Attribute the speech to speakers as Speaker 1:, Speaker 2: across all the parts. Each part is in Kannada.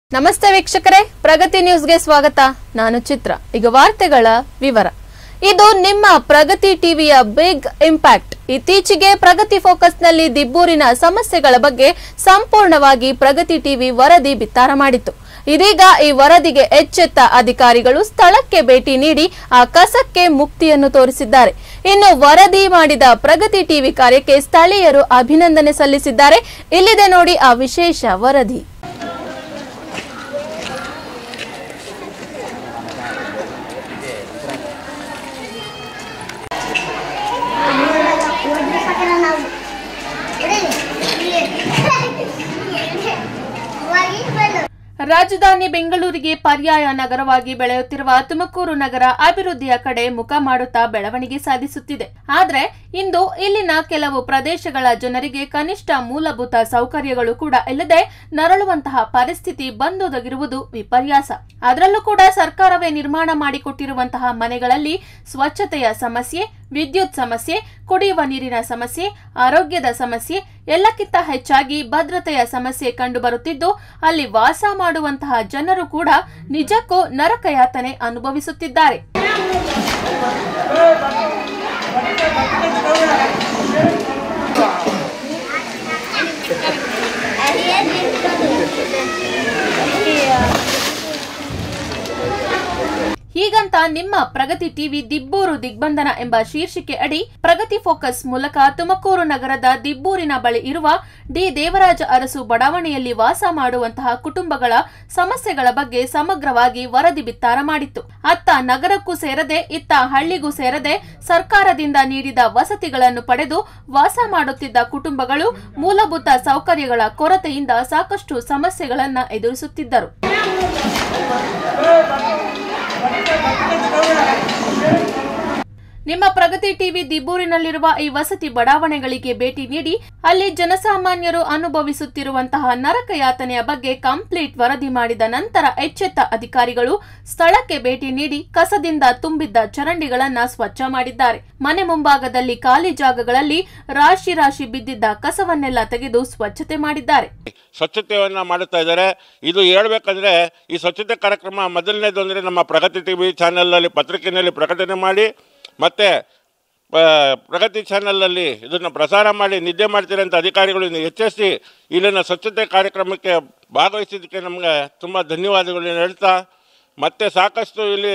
Speaker 1: ನಮಸ್ತೆ ವೀಕ್ಷಕರೇ ಪ್ರಗತಿ ನ್ಯೂಸ್ಗೆ ಸ್ವಾಗತ ನಾನು ಚಿತ್ರ ಈಗ ವಾರ್ತೆಗಳ ವಿವರ ಇದು ನಿಮ್ಮ ಪ್ರಗತಿ ಟಿವಿಯ ಬಿಗ್ ಇಂಪ್ಯಾಕ್ಟ್ ಇತ್ತೀಚೆಗೆ ಪ್ರಗತಿ ಫೋಕಸ್ನಲ್ಲಿ ದಿಬ್ಬೂರಿನ ಸಮಸ್ಯೆಗಳ ಬಗ್ಗೆ ಸಂಪೂರ್ಣವಾಗಿ ಪ್ರಗತಿ ಟಿವಿ ವರದಿ ಬಿತ್ತಾರ ಮಾಡಿತ್ತು ಇದೀಗ ಈ ವರದಿಗೆ ಎಚ್ಚೆತ್ತ ಅಧಿಕಾರಿಗಳು ಸ್ಥಳಕ್ಕೆ ಭೇಟಿ ನೀಡಿ ಆ ಕಸಕ್ಕೆ ಮುಕ್ತಿಯನ್ನು ತೋರಿಸಿದ್ದಾರೆ ಇನ್ನು ವರದಿ ಮಾಡಿದ ಪ್ರಗತಿ ಟಿವಿ ಕಾರ್ಯಕ್ಕೆ ಸ್ಥಳೀಯರು ಅಭಿನಂದನೆ ಸಲ್ಲಿಸಿದ್ದಾರೆ ಇಲ್ಲಿದೆ ನೋಡಿ ಆ ವಿಶೇಷ ವರದಿ ರಾಜಧಾನಿ ಬೆಂಗಳೂರಿಗೆ ಪರ್ಯಾಯ ನಗರವಾಗಿ ಬೆಳೆಯುತ್ತಿರುವ ತುಮಕೂರು ನಗರ ಅಭಿವೃದ್ಧಿಯ ಕಡೆ ಮುಖ ಮಾಡುತ್ತಾ ಬೆಳವಣಿಗೆ ಸಾಧಿಸುತ್ತಿದೆ ಆದ್ರೆ ಇಂದು ಇಲ್ಲಿನ ಕೆಲವು ಪ್ರದೇಶಗಳ ಜನರಿಗೆ ಕನಿಷ್ಠ ಮೂಲಭೂತ ಸೌಕರ್ಯಗಳು ಕೂಡ ಇಲ್ಲದೆ ನರಳುವಂತಹ ಪರಿಸ್ಥಿತಿ ಬಂದೊದಗಿರುವುದು ವಿಪರ್ಯಾಸ ಅದರಲ್ಲೂ ಕೂಡ ಸರ್ಕಾರವೇ ನಿರ್ಮಾಣ ಮಾಡಿಕೊಟ್ಟಿರುವಂತಹ ಮನೆಗಳಲ್ಲಿ ಸ್ವಚ್ಛತೆಯ ಸಮಸ್ಯೆ ವಿದ್ಯುತ್ ಸಮಸ್ಯೆ ಕುಡಿಯುವ ನೀರಿನ ಸಮಸ್ಯೆ ಆರೋಗ್ಯದ ಸಮಸ್ಯೆ ಎಲ್ಲಕ್ಕಿಂತ ಹೆಚ್ಚಾಗಿ ಭದ್ರತೆಯ ಸಮಸ್ಯೆ ಕಂಡುಬರುತ್ತಿದ್ದು ಅಲ್ಲಿ ವಾಸ ಮಾಡುವಂತಹ ಜನರು ಕೂಡ ನಿಜಕ್ಕೂ ನರಕಯಾತನೆ ಅನುಭವಿಸುತ್ತಿದ್ದಾರೆ ಹೀಗಂತ ನಿಮ್ಮ ಪ್ರಗತಿ ಟಿವಿ ದಿಬ್ಬೂರು ದಿಗ್ಬಂಧನ ಎಂಬ ಶೀರ್ಷಿಕೆ ಅಡಿ ಪ್ರಗತಿ ಫೋಕಸ್ ಮೂಲಕ ತುಮಕೂರು ನಗರದ ದಿಬ್ಬೂರಿನ ಬಳಿ ಇರುವ ಡಿ ದೇವರಾಜ ಅರಸು ಬಡಾವಣೆಯಲ್ಲಿ ವಾಸ ಮಾಡುವಂತಹ ಕುಟುಂಬಗಳ ಸಮಸ್ಯೆಗಳ ಬಗ್ಗೆ ಸಮಗ್ರವಾಗಿ ವರದಿ ಬಿತ್ತಾರ ಮಾಡಿತ್ತು ಅತ್ತ ನಗರಕ್ಕೂ ಸೇರದೆ ಇತ್ತ ಹಳ್ಳಿಗೂ ಸೇರದೆ ಸರ್ಕಾರದಿಂದ ನೀಡಿದ ವಸತಿಗಳನ್ನು ಪಡೆದು ವಾಸ ಮಾಡುತ್ತಿದ್ದ ಕುಟುಂಬಗಳು ಮೂಲಭೂತ ಸೌಕರ್ಯಗಳ ಕೊರತೆಯಿಂದ ಸಾಕಷ್ಟು ಸಮಸ್ಯೆಗಳನ್ನ ಎದುರಿಸುತ್ತಿದ್ದರು ನಿಮ್ಮ ಪ್ರಗತಿ ಟಿವಿ ದಿಬ್ಬೂರಿನಲ್ಲಿರುವ ಈ ವಸತಿ ಬಡಾವಣೆಗಳಿಗೆ ಭೇಟಿ ನೀಡಿ ಅಲ್ಲಿ ಜನಸಾಮಾನ್ಯರು ಅನುಭವಿಸುತ್ತಿರುವಂತಹ ನರಕ ಯಾತನೆಯ ಬಗ್ಗೆ ಕಂಪ್ಲೀಟ್ ವರದಿ ಮಾಡಿದ ನಂತರ ಎಚ್ಚೆತ್ತ ಅಧಿಕಾರಿಗಳು ಸ್ಥಳಕ್ಕೆ ಭೇಟಿ ನೀಡಿ ಕಸದಿಂದ ತುಂಬಿದ್ದ ಚರಂಡಿಗಳನ್ನ ಸ್ವಚ್ಛ ಮಾಡಿದ್ದಾರೆ ಮನೆ ಮುಂಭಾಗದಲ್ಲಿ ಖಾಲಿ ಜಾಗಗಳಲ್ಲಿ ರಾಶಿ ರಾಶಿ ಬಿದ್ದಿದ್ದ ಕಸವನ್ನೆಲ್ಲ ತೆಗೆದು ಸ್ವಚ್ಛತೆ ಮಾಡಿದ್ದಾರೆ
Speaker 2: ಸ್ವಚ್ಛತೆಯನ್ನು ಮಾಡುತ್ತಾ ಇದ್ದಾರೆ ಇದು ಹೇಳ್ಬೇಕಂದ್ರೆ ಈ ಸ್ವಚ್ಛತೆ ಕಾರ್ಯಕ್ರಮ ಮೊದಲನೇದು ಅಂದರೆ ನಮ್ಮ ಪ್ರಗತಿ ಟಿ ವಿ ಚಾನಲಲ್ಲಿ ಪತ್ರಿಕೆಯಲ್ಲಿ ಪ್ರಕಟಣೆ ಮಾಡಿ ಮತ್ತು ಪ್ರಗತಿ ಚಾನಲಲ್ಲಿ ಇದನ್ನು ಪ್ರಸಾರ ಮಾಡಿ ನಿದ್ದೆ ಮಾಡ್ತಿರೋಂಥ ಅಧಿಕಾರಿಗಳು ಇನ್ನು ಎಚ್ಚರಿಸಿ ಇಲ್ಲಿನ ಸ್ವಚ್ಛತೆ ಕಾರ್ಯಕ್ರಮಕ್ಕೆ ಭಾಗವಹಿಸಿದ್ದಕ್ಕೆ ನಮಗೆ ತುಂಬ ಧನ್ಯವಾದಗಳನ್ನ ಹೇಳ್ತಾ ಮತ್ತು ಸಾಕಷ್ಟು ಇಲ್ಲಿ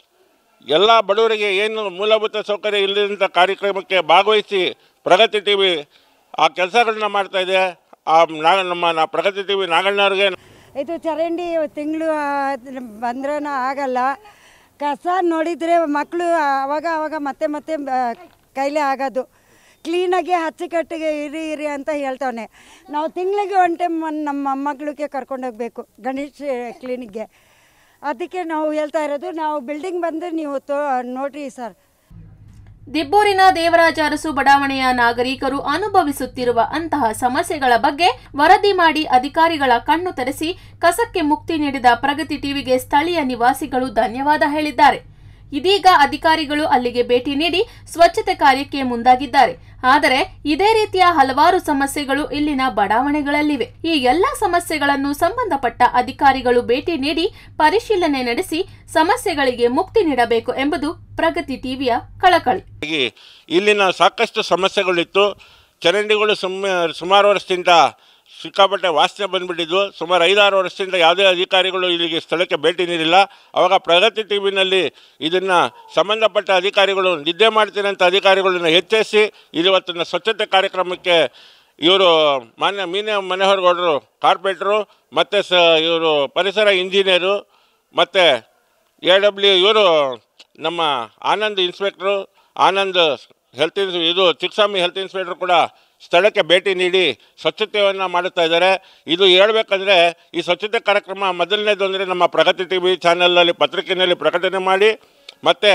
Speaker 2: ಎಲ್ಲ ಬಡವರಿಗೆ ಏನು ಮೂಲಭೂತ ಸೌಕರ್ಯ ಇಲ್ಲದಂಥ ಕಾರ್ಯಕ್ರಮಕ್ಕೆ ಭಾಗವಹಿಸಿ ಪ್ರಗತಿ ಟಿ ವಿ ಆ ಕೆಲಸಗಳನ್ನ ಮಾಡ್ತಾ ಇದೆ ಆ ನಾ ನಮ್ಮ ನಾ ಪ್ರಗತಿ ಟಿ ವಿ ನಾಗಣ್ಣವ್ರಿಗೆ
Speaker 3: ಇದು ಚರಂಡಿ ತಿಂಗಳು ಬಂದ್ರೂ ಆಗಲ್ಲ ಕಸ ನೋಡಿದರೆ ಮಕ್ಕಳು ಅವಾಗ ಅವಾಗ ಮತ್ತೆ ಮತ್ತೆ ಬ- ಕೈಲೇ ಆಗೋದು ಕ್ಲೀನಾಗಿ ಹಚ್ಚಿಕಟ್ಟಿಗೆ ಇರಿ ಇರಿ ಅಂತ ಹೇಳ್ತಾವನೆ ನಾವು ತಿಂಗಳಿಗೆ ಒನ್ ಟೈಮ್ ನಮ್ಮ ಮೊಮ್ಮಗಳಿಗೆ ಕರ್ಕೊಂಡೋಗ್ಬೇಕು ಗಣೇಶ್ ಕ್ಲಿನಿಕ್ಗೆ ಅದಕ್ಕೆ ನಾವು ಹೇಳ್ತಾ ಇರೋದು ನಾವು ಬಿಲ್ಡಿಂಗ್ ಬಂದು ನೀವು ತೋ ನೋಡ್ರಿ ಸರ್
Speaker 1: ದಿಬ್ಬೂರಿನ ದೇವರಾಜ ಅರಸು ಬಡಾವಣೆಯ ನಾಗರಿಕರು ಅನುಭವಿಸುತ್ತಿರುವ ಅಂತಹ ಸಮಸ್ಯೆಗಳ ಬಗ್ಗೆ ವರದಿ ಮಾಡಿ ಅಧಿಕಾರಿಗಳ ಕಣ್ಣು ತೆರೆಸಿ ಕಸಕ್ಕೆ ಮುಕ್ತಿ ನೀಡಿದ ಪ್ರಗತಿ ಟಿವಿಗೆ ಸ್ಥಳೀಯ ನಿವಾಸಿಗಳು ಧನ್ಯವಾದ ಹೇಳಿದ್ದಾರೆ ಇದೀಗ ಅಧಿಕಾರಿಗಳು ಅಲ್ಲಿಗೆ ಭೇಟಿ ನೀಡಿ ಸ್ವಚ್ಛತೆ ಕಾರ್ಯಕ್ಕೆ ಮುಂದಾಗಿದ್ದಾರೆ ಆದರೆ ಇದೇ ರೀತಿಯ ಹಲವಾರು ಸಮಸ್ಯೆಗಳು ಇಲ್ಲಿನ ಬಡಾವಣೆಗಳಲ್ಲಿವೆ ಈ ಎಲ್ಲಾ ಸಮಸ್ಯೆಗಳನ್ನು ಸಂಬಂಧಪಟ್ಟ ಅಧಿಕಾರಿಗಳು ಭೇಟಿ ನೀಡಿ ಪರಿಶೀಲನೆ ನಡೆಸಿ ಸಮಸ್ಯೆಗಳಿಗೆ ಮುಕ್ತಿ ನೀಡಬೇಕು ಎಂಬುದು ಪ್ರಗತಿ ಟಿವಿಯ ಕಳಕಳಿ
Speaker 2: ಆಗಿ ಇಲ್ಲಿನ ಸಾಕಷ್ಟು ಸಮಸ್ಯೆಗಳಿತ್ತು ಚರಂಡಿಗಳು ಸುಮ್ಮ ಸುಮಾರು ವರ್ಷದಿಂದ ಸಿಕ್ಕಾಪಟ್ಟೆ ವಾಸನೆ ಬಂದ್ಬಿಟ್ಟಿದ್ವು ಸುಮಾರು ಐದಾರು ವರ್ಷದಿಂದ ಯಾವುದೇ ಅಧಿಕಾರಿಗಳು ಇಲ್ಲಿಗೆ ಸ್ಥಳಕ್ಕೆ ಭೇಟಿ ನೀಡಿಲ್ಲ ಅವಾಗ ಪ್ರಗತಿ ಟಿ ವಿನಲ್ಲಿ ಇದನ್ನು ಸಂಬಂಧಪಟ್ಟ ಅಧಿಕಾರಿಗಳು ನಿದ್ದೆ ಮಾಡ್ತಿರೋಂಥ ಅಧಿಕಾರಿಗಳನ್ನ ಎಚ್ಚರಿಸಿ ಇವತ್ತಿನ ಸ್ವಚ್ಛತೆ ಕಾರ್ಯಕ್ರಮಕ್ಕೆ ಇವರು ಮಾನ್ಯ ಮೀನ ಮನೋಹರ್ ಕಾರ್ಪೊರೇಟ್ರು ಮತ್ತು ಸ ಇವರು ಪರಿಸರ ಇಂಜಿನಿಯರು ಮತ್ತು ಎ ಡಬ್ಲ್ಯೂ ಇವರು ನಮ್ಮ ಆನಂದ್ ಇನ್ಸ್ಪೆಕ್ಟ್ರು ಆನಂದ್ ಹೆಲ್ತ್ ಇನ್ಸ್ ಇದು ಚಿಕ್ಕಸ್ವಾಮಿ ಹೆಲ್ತ್ ಇನ್ಸ್ಪೆಕ್ಟ್ರು ಕೂಡ ಸ್ಥಳಕ್ಕೆ ಭೇಟಿ ನೀಡಿ ಸ್ವಚ್ಛತೆಯನ್ನು ಮಾಡುತ್ತಾ ಇದ್ದಾರೆ ಇದು ಹೇಳ್ಬೇಕಂದ್ರೆ ಈ ಸ್ವಚ್ಛತೆ ಕಾರ್ಯಕ್ರಮ ಮೊದಲನೇದು ಅಂದರೆ ನಮ್ಮ ಪ್ರಗತಿ ಟಿ ವಿ ಚಾನಲಲ್ಲಿ ಪತ್ರಿಕೆಯಲ್ಲಿ ಪ್ರಕಟಣೆ ಮಾಡಿ ಮತ್ತು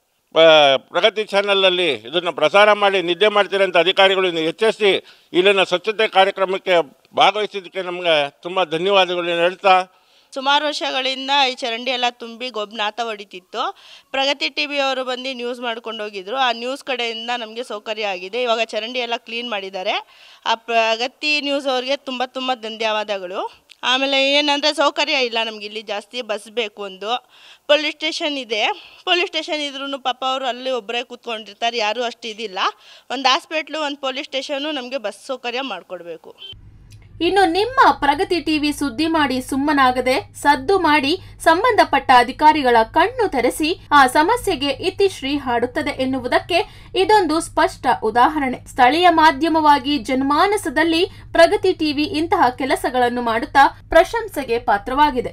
Speaker 2: ಪ್ರಗತಿ ಚಾನಲಲ್ಲಿ ಇದನ್ನು ಪ್ರಸಾರ ಮಾಡಿ ನಿದ್ದೆ ಮಾಡ್ತಿರೋಂಥ ಅಧಿಕಾರಿಗಳು ಇನ್ನು ಎಚ್ಚರಿಸಿ ಇಲ್ಲಿನ ಸ್ವಚ್ಛತೆ ಕಾರ್ಯಕ್ರಮಕ್ಕೆ ಭಾಗವಹಿಸಿದ್ದಕ್ಕೆ ನಮಗೆ ತುಂಬ ಧನ್ಯವಾದಗಳನ್ನ ಹೇಳ್ತಾ
Speaker 4: ಸುಮಾರು ವರ್ಷಗಳಿಂದ ಈ ಚರಂಡಿ ಎಲ್ಲ ತುಂಬಿ ಗೊಬ್ಬನಾಥ ಹೊಡಿತಿತ್ತು ಪ್ರಗತಿ ಟಿ ಅವರು ಬಂದು ನ್ಯೂಸ್ ಮಾಡ್ಕೊಂಡು ಹೋಗಿದ್ರು ಆ ನ್ಯೂಸ್ ಕಡೆಯಿಂದ ನಮಗೆ ಸೌಕರ್ಯ ಆಗಿದೆ ಇವಾಗ ಚರಂಡಿ ಎಲ್ಲ ಕ್ಲೀನ್ ಮಾಡಿದ್ದಾರೆ ಆ ಪ್ರಗತಿ ನ್ಯೂಸ್ ಅವ್ರಿಗೆ ತುಂಬ ತುಂಬ ಧನ್ಯವಾದಗಳು ಆಮೇಲೆ ಏನಂದರೆ ಸೌಕರ್ಯ ಇಲ್ಲ ನಮ್ಗೆ ಇಲ್ಲಿ ಜಾಸ್ತಿ ಬಸ್ ಬೇಕು ಒಂದು ಪೊಲೀಸ್ ಸ್ಟೇಷನ್ ಇದೆ ಪೊಲೀಸ್ ಸ್ಟೇಷನ್ ಇದ್ರೂ ಪಾಪ ಅವರು ಅಲ್ಲಿ ಒಬ್ಬರೇ ಕೂತ್ಕೊಂಡಿರ್ತಾರೆ ಯಾರೂ ಅಷ್ಟು ಇದಿಲ್ಲ ಒಂದು ಹಾಸ್ಪಿಟ್ಲು ಒಂದು ಪೊಲೀಸ್ ಸ್ಟೇಷನು ನಮಗೆ ಬಸ್ ಸೌಕರ್ಯ ಮಾಡಿಕೊಡ್ಬೇಕು
Speaker 1: ಇನ್ನು ನಿಮ್ಮ ಪ್ರಗತಿ ಟಿವಿ ಸುದ್ದಿ ಮಾಡಿ ಸುಮ್ಮನಾಗದೆ ಸದ್ದು ಮಾಡಿ ಸಂಬಂಧಪಟ್ಟ ಅಧಿಕಾರಿಗಳ ಕಣ್ಣು ತೆರೆಸಿ ಆ ಸಮಸ್ಯೆಗೆ ಇತಿಶ್ರೀ ಹಾಡುತ್ತದೆ ಎನ್ನುವುದಕ್ಕೆ ಇದೊಂದು ಸ್ಪಷ್ಟ ಉದಾಹರಣೆ ಸ್ಥಳೀಯ ಮಾಧ್ಯಮವಾಗಿ ಜನಮಾನಸದಲ್ಲಿ ಪ್ರಗತಿ ಟಿವಿ ಇಂತಹ ಕೆಲಸಗಳನ್ನು ಮಾಡುತ್ತಾ ಪ್ರಶಂಸೆಗೆ ಪಾತ್ರವಾಗಿದೆ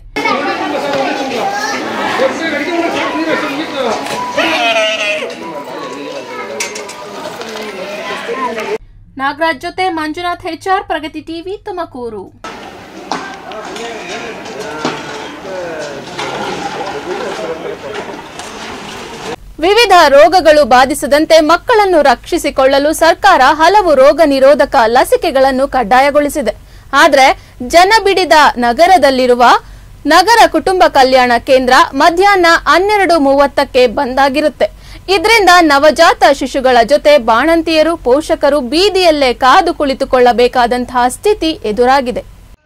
Speaker 1: ನಾಗರಾಜ್ ಜೊತೆ ಮಂಜುನಾಥ್ ಹೆಚ್ಆರ್ ಪ್ರಗತಿ ಟಿವಿ ತುಮಕೂರು ವಿವಿಧ ರೋಗಗಳು ಬಾಧಿಸದಂತೆ ಮಕ್ಕಳನ್ನು ರಕ್ಷಿಸಿಕೊಳ್ಳಲು ಸರ್ಕಾರ ಹಲವು ರೋಗ ನಿರೋಧಕ ಲಸಿಕೆಗಳನ್ನು ಕಡ್ಡಾಯಗೊಳಿಸಿದೆ ಆದರೆ ಜನಬಿಡಿದ ನಗರದಲ್ಲಿರುವ ನಗರ ಕುಟುಂಬ ಕಲ್ಯಾಣ ಕೇಂದ್ರ ಮಧ್ಯಾಹ್ನ ಹನ್ನೆರಡು ಮೂವತ್ತಕ್ಕೆ ಬಂದಾಗಿರುತ್ತೆ ಇದರಿಂದ ನವಜಾತ ಶಿಶುಗಳ ಜೊತೆ ಬಾಣಂತಿಯರು ಪೋಷಕರು ಬೀದಿಯಲ್ಲೇ ಕಾದು ಕುಳಿತುಕೊಳ್ಳಬೇಕಾದಂತಹ ಸ್ಥಿತಿ ಎದುರಾಗಿದೆ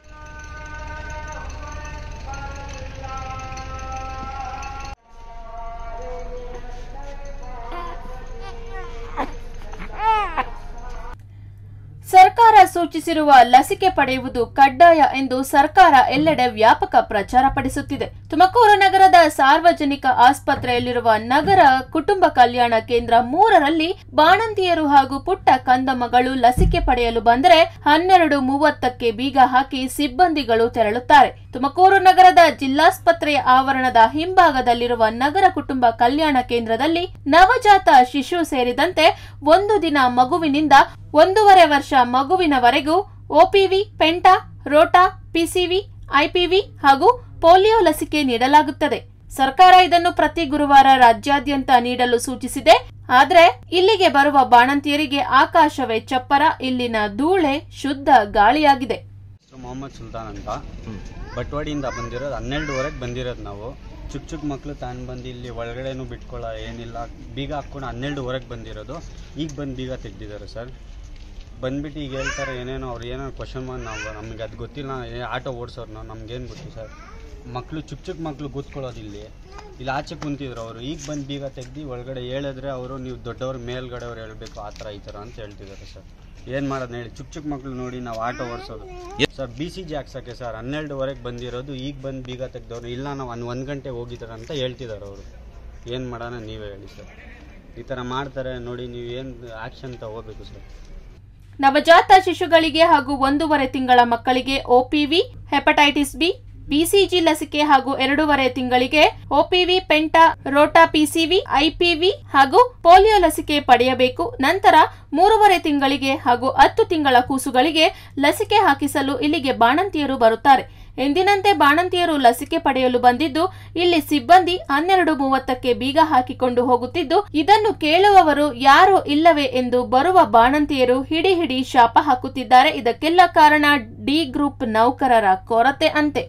Speaker 1: ಸರ್ಕಾರ ಸೂಚಿಸಿರುವ ಲಸಿಕೆ ಪಡೆಯುವುದು ಕಡ್ಡಾಯ ಎಂದು ಸರ್ಕಾರ ಎಲ್ಲೆಡೆ ವ್ಯಾಪಕ ಪ್ರಚಾರ ಪಡಿಸುತ್ತಿದೆ ತುಮಕೂರು ನಗರದ ಸಾರ್ವಜನಿಕ ಆಸ್ಪತ್ರೆಯಲ್ಲಿರುವ ನಗರ ಕುಟುಂಬ ಕಲ್ಯಾಣ ಕೇಂದ್ರ ಮೂರರಲ್ಲಿ ಬಾಣಂತಿಯರು ಹಾಗೂ ಪುಟ್ಟ ಕಂದಮ್ಮಗಳು ಲಸಿಕೆ ಪಡೆಯಲು ಬಂದರೆ ಹನ್ನೆರಡು ಮೂವತ್ತಕ್ಕೆ ಬೀಗ ಹಾಕಿ ಸಿಬ್ಬಂದಿಗಳು ತೆರಳುತ್ತಾರೆ ತುಮಕೂರು ನಗರದ ಜಿಲ್ಲಾಸ್ಪತ್ರೆಯ ಆವರಣದ ಹಿಂಭಾಗದಲ್ಲಿರುವ ನಗರ ಕುಟುಂಬ ಕಲ್ಯಾಣ ಕೇಂದ್ರದಲ್ಲಿ ನವಜಾತ ಶಿಶು ಸೇರಿದಂತೆ ಒಂದು ದಿನ ಮಗುವಿನಿಂದ ಒಂದೂವರೆ ವರ್ಷ ಮಗುವಿನವರೆಗೂ OPV penta rota PCV IPV ಹಾಗೂ ಪೋಲಿಯೋ ಲಸಿಕೆ ನೀಡಲಾಗುತ್ತದೆ ಸರ್ಕಾರ ಇದನ್ನು ಪ್ರತಿ ಗುರುವಾರ ರಾಜ್ಯಾದ್ಯಂತ ನೀಡಲು ಸೂಚಿಸಿದೆ ಆದ್ರೆ ಇಲ್ಲಿಗೆ ಬರುವ ಬಾಣಂತಿಯರಿಗೆ ಆಕಾಶವೇ ಚಪ್ಪರ ಇಲ್ಲಿನ ಧೂಳೆ ಶುದ್ಧ ಗಾಳಿಯಾಗಿದೆ
Speaker 5: ಹೆಸರು ಮೊಹಮ್ಮದ್ ಸುಲ್ತಾನ್ ಅಂತ ಬಟ್ವಾಡಿಯಿಂದ ಬಂದಿರೋದು ಹನ್ನೆರಡುವರೆಗೆ ಬಂದಿರೋದು ನಾವು ಚಿಕ್ಕ ಚಿಕ್ಕ ಮಕ್ಕಳು ತಾನು ಬಂದು ಇಲ್ಲಿ ಒಳಗಡೆನೂ ಬಿಟ್ಕೊಳ್ಳ ಏನಿಲ್ಲ ಬೀಗ ಹಾಕ್ಕೊಂಡು ಹನ್ನೆರಡುವರೆಗೆ ಬಂದಿರೋದು ಈಗ ಬಂದು ಬೀಗ ತೆಗ್ದಿದ್ದಾರೆ ಸರ್ ಬಂದ್ಬಿಟ್ಟು ಈಗ ಹೇಳ್ತಾರೆ ಏನೇನೋ ಅವ್ರು ಏನೋ ಕ್ವಶನ್ ಮಾಡಿ ನಾವು ನಮಗೆ ಅದು ಗೊತ್ತಿಲ್ಲ ಏ- ಆಟೋ ಓಡಿಸೋರ್ನು ನಮ್ಗೇನು ಗೊತ್ತು ಸರ್ ಮಕ್ಕಳು ಚಿಕ್ಕ ಚಿಕ್ಕ ಮಕ್ಕಳು ಕೂತ್ಕೊಳ್ಳೋದು ಇಲ್ಲಿ ಇಲ್ಲಿ ಆಚೆ ಕುಂತಿದ್ರು ಅವರು ಈಗ ಬಂದು ಬೀಗ ತೆಗ್ದು ಒಳಗಡೆ ಹೇಳಿದ್ರೆ ಅವರು ನೀವು ದೊಡ್ಡವ್ರ ಮೇಲ್ಗಡೆ ಅವ್ರು ಹೇಳಬೇಕು ಆ ಥರ ಈ ಥರ ಅಂತ ಹೇಳ್ತಿದ್ದಾರೆ ಸರ್ ಏನು ಮಾಡೋದು ಹೇಳಿ ಚಿಕ್ಕ ಚಿಕ್ಕ ಮಕ್ಕಳು ನೋಡಿ ನಾವು ಆಟೋ ಓಡಿಸೋದು ಸರ್ ಬಿ ಸಿ ಜಿ ಹಾಕ್ಸೋಕ್ಕೆ ಸರ್ ಹನ್ನೆರಡುವರೆಗೆ ಬಂದಿರೋದು ಈಗ ಬಂದು ಬೀಗ ತೆಗ್ದವ್ರು ಇಲ್ಲ ನಾವು ಒಂದು ಒಂದು ಗಂಟೆ ಹೋಗಿದ್ದಾರೆ ಅಂತ ಹೇಳ್ತಿದ್ದಾರೆ ಅವರು ಏನು ಮಾಡೋಣ ನೀವೇ ಹೇಳಿ ಸರ್ ಈ ಥರ ಮಾಡ್ತಾರೆ ನೋಡಿ ನೀವು ಏನು ಆ್ಯಕ್ಷನ್ ತಗೋಬೇಕು ಸರ್
Speaker 1: ನವಜಾತ ಶಿಶುಗಳಿಗೆ ಹಾಗೂ ಒಂದೂವರೆ ತಿಂಗಳ ಮಕ್ಕಳಿಗೆ ಒಪಿವಿ ಹೆಪಟೈಟಿಸ್ ಬಿ ಬಿಸಿಜಿ ಲಸಿಕೆ ಹಾಗೂ ಎರಡೂವರೆ ತಿಂಗಳಿಗೆ OPV penta rota PCV IPV ಹಾಗೂ ಪೋಲಿಯೋ ಲಸಿಕೆ ಪಡೆಯಬೇಕು ನಂತರ ಮೂರುವರೆ ತಿಂಗಳಿಗೆ ಹಾಗೂ ಹತ್ತು ತಿಂಗಳ ಕೂಸುಗಳಿಗೆ ಲಸಿಕೆ ಹಾಕಿಸಲು ಇಲ್ಲಿಗೆ ಬಾಣಂತಿಯರು ಬರುತ್ತಾರೆ ಎಂದಿನಂತೆ ಬಾಣಂತಿಯರು ಲಸಿಕೆ ಪಡೆಯಲು ಬಂದಿದ್ದು ಇಲ್ಲಿ ಸಿಬ್ಬಂದಿ ಹನ್ನೆರಡು ಮೂವತ್ತಕ್ಕೆ ಬೀಗ ಹಾಕಿಕೊಂಡು ಹೋಗುತ್ತಿದ್ದು ಇದನ್ನು ಕೇಳುವವರು ಯಾರೋ ಇಲ್ಲವೇ ಎಂದು ಬರುವ ಬಾಣಂತಿಯರು ಹಿಡಿ ಹಿಡಿ ಶಾಪ ಹಾಕುತ್ತಿದ್ದಾರೆ ಇದಕ್ಕೆಲ್ಲ ಕಾರಣ ಡಿ ಗ್ರೂಪ್ ನೌಕರರ ಕೊರತೆ ಅಂತೆ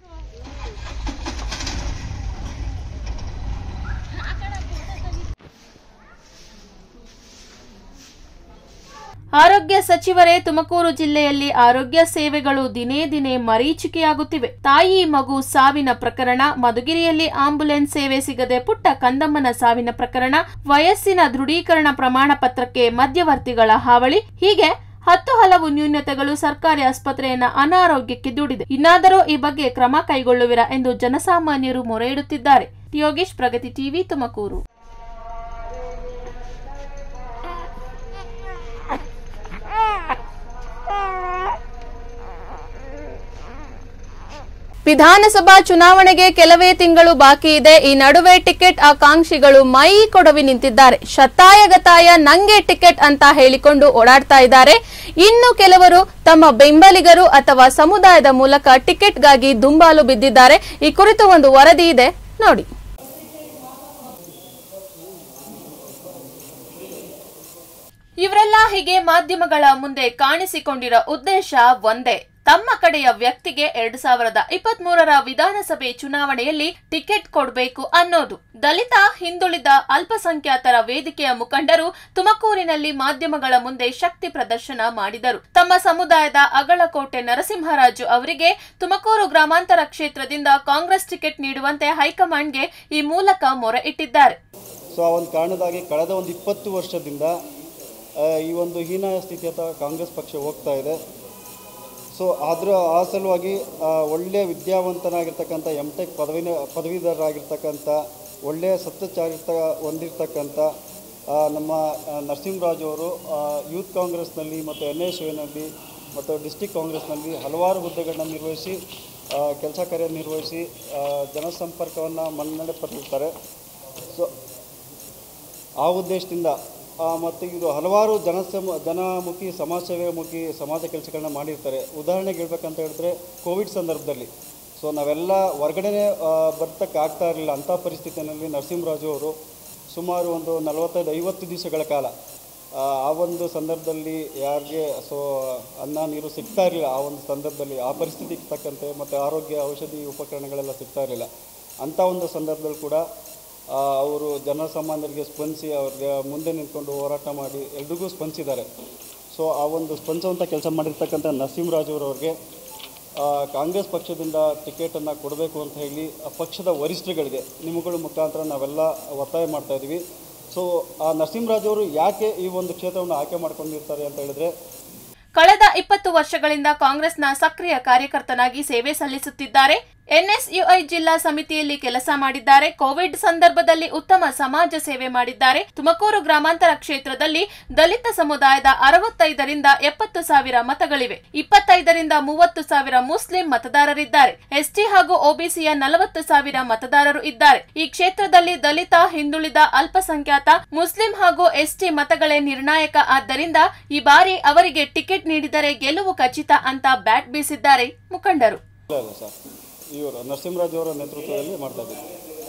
Speaker 1: ಆರೋಗ್ಯ ಸಚಿವರೇ ತುಮಕೂರು ಜಿಲ್ಲೆಯಲ್ಲಿ ಆರೋಗ್ಯ ಸೇವೆಗಳು ದಿನೇ ದಿನೇ ಮರೀಚಿಕೆಯಾಗುತ್ತಿವೆ ತಾಯಿ ಮಗು ಸಾವಿನ ಪ್ರಕರಣ ಮಧುಗಿರಿಯಲ್ಲಿ ಆಂಬುಲೆನ್ಸ್ ಸೇವೆ ಸಿಗದೆ ಪುಟ್ಟ ಕಂದಮ್ಮನ ಸಾವಿನ ಪ್ರಕರಣ ವಯಸ್ಸಿನ ದೃಢೀಕರಣ ಪ್ರಮಾಣ ಪತ್ರಕ್ಕೆ ಮಧ್ಯವರ್ತಿಗಳ ಹಾವಳಿ ಹೀಗೆ ಹತ್ತು ಹಲವು ನ್ಯೂನತೆಗಳು ಸರ್ಕಾರಿ ಆಸ್ಪತ್ರೆಯನ್ನ ಅನಾರೋಗ್ಯಕ್ಕೆ ದೂಡಿದೆ ಇನ್ನಾದರೂ ಈ ಬಗ್ಗೆ ಕ್ರಮ ಕೈಗೊಳ್ಳುವಿರಾ ಎಂದು ಜನಸಾಮಾನ್ಯರು ಮೊರೆ ಇಡುತ್ತಿದ್ದಾರೆ ಯೋಗೇಶ್ ಪ್ರಗತಿ ಟಿವಿ ತುಮಕೂರು ವಿಧಾನಸಭಾ ಚುನಾವಣೆಗೆ ಕೆಲವೇ ತಿಂಗಳು ಬಾಕಿ ಇದೆ ಈ ನಡುವೆ ಟಿಕೆಟ್ ಆಕಾಂಕ್ಷಿಗಳು ಮೈ ಕೊಡವಿ ನಿಂತಿದ್ದಾರೆ ಶತಾಯಗತಾಯ ನಂಗೆ ಟಿಕೆಟ್ ಅಂತ ಹೇಳಿಕೊಂಡು ಓಡಾಡ್ತಾ ಇದ್ದಾರೆ ಇನ್ನು ಕೆಲವರು ತಮ್ಮ ಬೆಂಬಲಿಗರು ಅಥವಾ ಸಮುದಾಯದ ಮೂಲಕ ಟಿಕೆಟ್ಗಾಗಿ ದುಂಬಾಲು ಬಿದ್ದಿದ್ದಾರೆ ಈ ಕುರಿತು ಒಂದು ವರದಿ ಇದೆ ನೋಡಿ ಇವರೆಲ್ಲ ಹೀಗೆ ಮಾಧ್ಯಮಗಳ ಮುಂದೆ ಕಾಣಿಸಿಕೊಂಡಿರೋ ಉದ್ದೇಶ ಒಂದೇ ತಮ್ಮ ಕಡೆಯ ವ್ಯಕ್ತಿಗೆ ಎರಡ್ ಸಾವಿರದ ಇಪ್ಪತ್ತ್ ಮೂರರ ವಿಧಾನಸಭೆ ಚುನಾವಣೆಯಲ್ಲಿ ಟಿಕೆಟ್ ಕೊಡಬೇಕು ಅನ್ನೋದು ದಲಿತ ಹಿಂದುಳಿದ ಅಲ್ಪಸಂಖ್ಯಾತರ ವೇದಿಕೆಯ ಮುಖಂಡರು ತುಮಕೂರಿನಲ್ಲಿ ಮಾಧ್ಯಮಗಳ ಮುಂದೆ ಶಕ್ತಿ ಪ್ರದರ್ಶನ ಮಾಡಿದರು ತಮ್ಮ ಸಮುದಾಯದ ಅಗಳಕೋಟೆ ನರಸಿಂಹರಾಜು ಅವರಿಗೆ ತುಮಕೂರು ಗ್ರಾಮಾಂತರ ಕ್ಷೇತ್ರದಿಂದ ಕಾಂಗ್ರೆಸ್ ಟಿಕೆಟ್ ನೀಡುವಂತೆ ಹೈಕಮಾಂಡ್ಗೆ ಈ ಮೂಲಕ ಮೊರೆ ಇಟ್ಟಿದ್ದಾರೆ
Speaker 6: ಸೊ ಆ ಒಂದು ಕಾರಣದಾಗಿ ಕಳೆದ ಒಂದು ಇಪ್ಪತ್ತು ವರ್ಷದಿಂದ ಆ, ಈ ಒಂದು ಹೀನಾಯ ಸ್ಥಿತಿಯತ್ತ ಕಾಂಗ್ರೆಸ್ ಪಕ್ಷ ಹೋಗ್ತಾ ಇದೆ ಸೊ ಅದರ ಆ ಸಲುವಾಗಿ ಆ, ಒಳ್ಳೆಯ ವಿದ್ಯಾವಂತನಾಗಿರ್ತಕ್ಕಂಥ ಎಮ್ ಟೆಕ್ ಪದವಿನ ಪದವೀಧರರಾಗಿರ್ತಕ್ಕಂಥ ಒಳ್ಳೆಯ ಸತ್ಯಚಾರಿತ ಹೊಂದಿರ್ತಕ್ಕಂಥ ಆ, ನಮ್ಮ ಆ, ನರಸಿಂಹರಾಜು ಅವರು ಆ, ಯೂತ್ ಕಾಂಗ್ರೆಸ್ನಲ್ಲಿ ಮತ್ತು ಎನ್ ಎಸ್ ಯುನಲ್ಲಿ ಮತ್ತು ಡಿಸ್ಟಿಕ್ ಕಾಂಗ್ರೆಸ್ನಲ್ಲಿ ಹಲವಾರು ಹುದ್ದೆಗಳನ್ನ ನಿರ್ವಹಿಸಿ ಕೆಲಸ ಕಾರ್ಯ ನಿರ್ವಹಿಸಿ ಆ, ಜನಸಂಪರ್ಕವನ್ನು ಮನ್ನಣೆ ಪಡೆದಿರ್ತಾರೆ ಸೊ ಆ ಉದ್ದೇಶದಿಂದ ಆ, ಮತ್ತು ಇದು ಹಲವಾರು ಜನಸಮ ಜನಮುಖಿ ಸಮಾಜ ಸೇವೆಮುಖಿ ಸಮಾಜ ಕೆಲಸಗಳನ್ನ ಮಾಡಿರ್ತಾರೆ ಉದಾಹರಣೆಗೆ ಹೇಳ್ಬೇಕಂತ ಹೇಳಿದ್ರೆ ಕೋವಿಡ್ ಸಂದರ್ಭದಲ್ಲಿ ಸೊ ನಾವೆಲ್ಲ ಹೊರಗಡೆನೇ ಬರ್ತಕ್ಕೆ ಆಗ್ತಾ ಇರಲಿಲ್ಲ ಅಂಥ ಪರಿಸ್ಥಿತಿಯಲ್ಲಿ ನರಸಿಂಹರಾಜು ಅವರು ಸುಮಾರು ಒಂದು ನಲವತ್ತೈದು ಐವತ್ತು ದಿವಸಗಳ ಕಾಲ ಆ, ಆ ಒಂದು ಸಂದರ್ಭದಲ್ಲಿ ಯಾರಿಗೆ ಸೊ ಅನ್ನ ನೀರು ಸಿಗ್ತಾ ಇರಲಿಲ್ಲ ಆ ಒಂದು ಸಂದರ್ಭದಲ್ಲಿ ಆ ಪರಿಸ್ಥಿತಿಗೆ ತಕ್ಕಂತೆ ಮತ್ತು ಆರೋಗ್ಯ ಔಷಧಿ ಉಪಕರಣಗಳೆಲ್ಲ ಸಿಗ್ತಾ ಇರಲಿಲ್ಲ ಅಂಥ ಒಂದು ಸಂದರ್ಭದಲ್ಲಿ ಕೂಡ ಆ, ಅವರು ಜನಸಾಮಾನ್ಯರಿಗೆ ಸ್ಪಂದಿಸಿ ಅವ್ರಿಗೆ ಮುಂದೆ ನಿಂತ್ಕೊಂಡು ಹೋರಾಟ ಮಾಡಿ ಎಲ್ರಿಗೂ ಸ್ಪಂದಿಸಿದ್ದಾರೆ ಸೊ ಆ ಒಂದು ಸ್ಪಂದಿಸುವಂಥ ಕೆಲಸ ಮಾಡಿರ್ತಕ್ಕಂಥ ನರಸಿಂಹರಾಜುರವ್ರಿಗೆ ಕಾಂಗ್ರೆಸ್ ಪಕ್ಷದಿಂದ ಟಿಕೆಟನ್ನು ಕೊಡಬೇಕು ಅಂತ ಹೇಳಿ ಆ ಪಕ್ಷದ ವರಿಷ್ಠರುಗಳಿಗೆ ನಿಮ್ಮಗಳ ಮುಖಾಂತರ ನಾವೆಲ್ಲ ಒತ್ತಾಯ ಮಾಡ್ತಾ ಇದ್ದೀವಿ ಸೊ ಆ ನರಸಿಂಹರಾಜು ಅವರು ಯಾಕೆ ಈ ಒಂದು ಕ್ಷೇತ್ರವನ್ನು ಆಯ್ಕೆ ಮಾಡ್ಕೊಂಡಿರ್ತಾರೆ ಅಂತ ಹೇಳಿದ್ರೆ
Speaker 1: ಕಳೆದ ಇಪ್ಪತ್ತು ವರ್ಷಗಳಿಂದ ಕಾಂಗ್ರೆಸ್ನ ಸಕ್ರಿಯ ಕಾರ್ಯಕರ್ತನಾಗಿ ಸೇವೆ ಸಲ್ಲಿಸುತ್ತಿದ್ದಾರೆ ಎನ್ಎಸ್ಯುಐ ಜಿಲ್ಲಾ ಸಮಿತಿಯಲ್ಲಿ ಕೆಲಸ ಮಾಡಿದ್ದಾರೆ ಕೋವಿಡ್ ಸಂದರ್ಭದಲ್ಲಿ ಉತ್ತಮ ಸಮಾಜ ಸೇವೆ ಮಾಡಿದ್ದಾರೆ ತುಮಕೂರು ಗ್ರಾಮಾಂತರ ಕ್ಷೇತ್ರದಲ್ಲಿ ದಲಿತ ಸಮುದಾಯದ ಅರವತ್ತೈದರಿಂದ ಎಪ್ಪತ್ತು ಸಾವಿರ ಮತಗಳಿವೆ ಇಪ್ಪತ್ತೈದರಿಂದ ಮೂವತ್ತು ಸಾವಿರ ಮುಸ್ಲಿಂ ಮತದಾರರಿದ್ದಾರೆ ಎಸ್ಟಿ ಹಾಗೂ ಒಬಿಸಿಯ ನಲವತ್ತು ಸಾವಿರ ಮತದಾರರು ಇದ್ದಾರೆ ಈ ಕ್ಷೇತ್ರದಲ್ಲಿ ದಲಿತ ಹಿಂದುಳಿದ ಅಲ್ಪಸಂಖ್ಯಾತ ಮುಸ್ಲಿಂ ಹಾಗೂ ಎಸ್ಟಿ ಮತಗಳೇ ನಿರ್ಣಾಯಕ ಆದ್ದರಿಂದ ಈ ಬಾರಿ ಅವರಿಗೆ ಟಿಕೆಟ್ ನೀಡಿದರೆ ಗೆಲುವು ಖಚಿತ ಅಂತ ಬ್ಯಾಟ್ ಬೀಸಿದ್ದಾರೆ ಮುಖಂಡರು
Speaker 6: ಇಲ್ಲ ಇಲ್ಲ ಸರ್ ಇವರು ನರಸಿಂಹರಾಜು ಅವರ ನೇತೃತ್ವದಲ್ಲಿ ಮಾಡ್ತಾ ಇದ್ದೀವಿ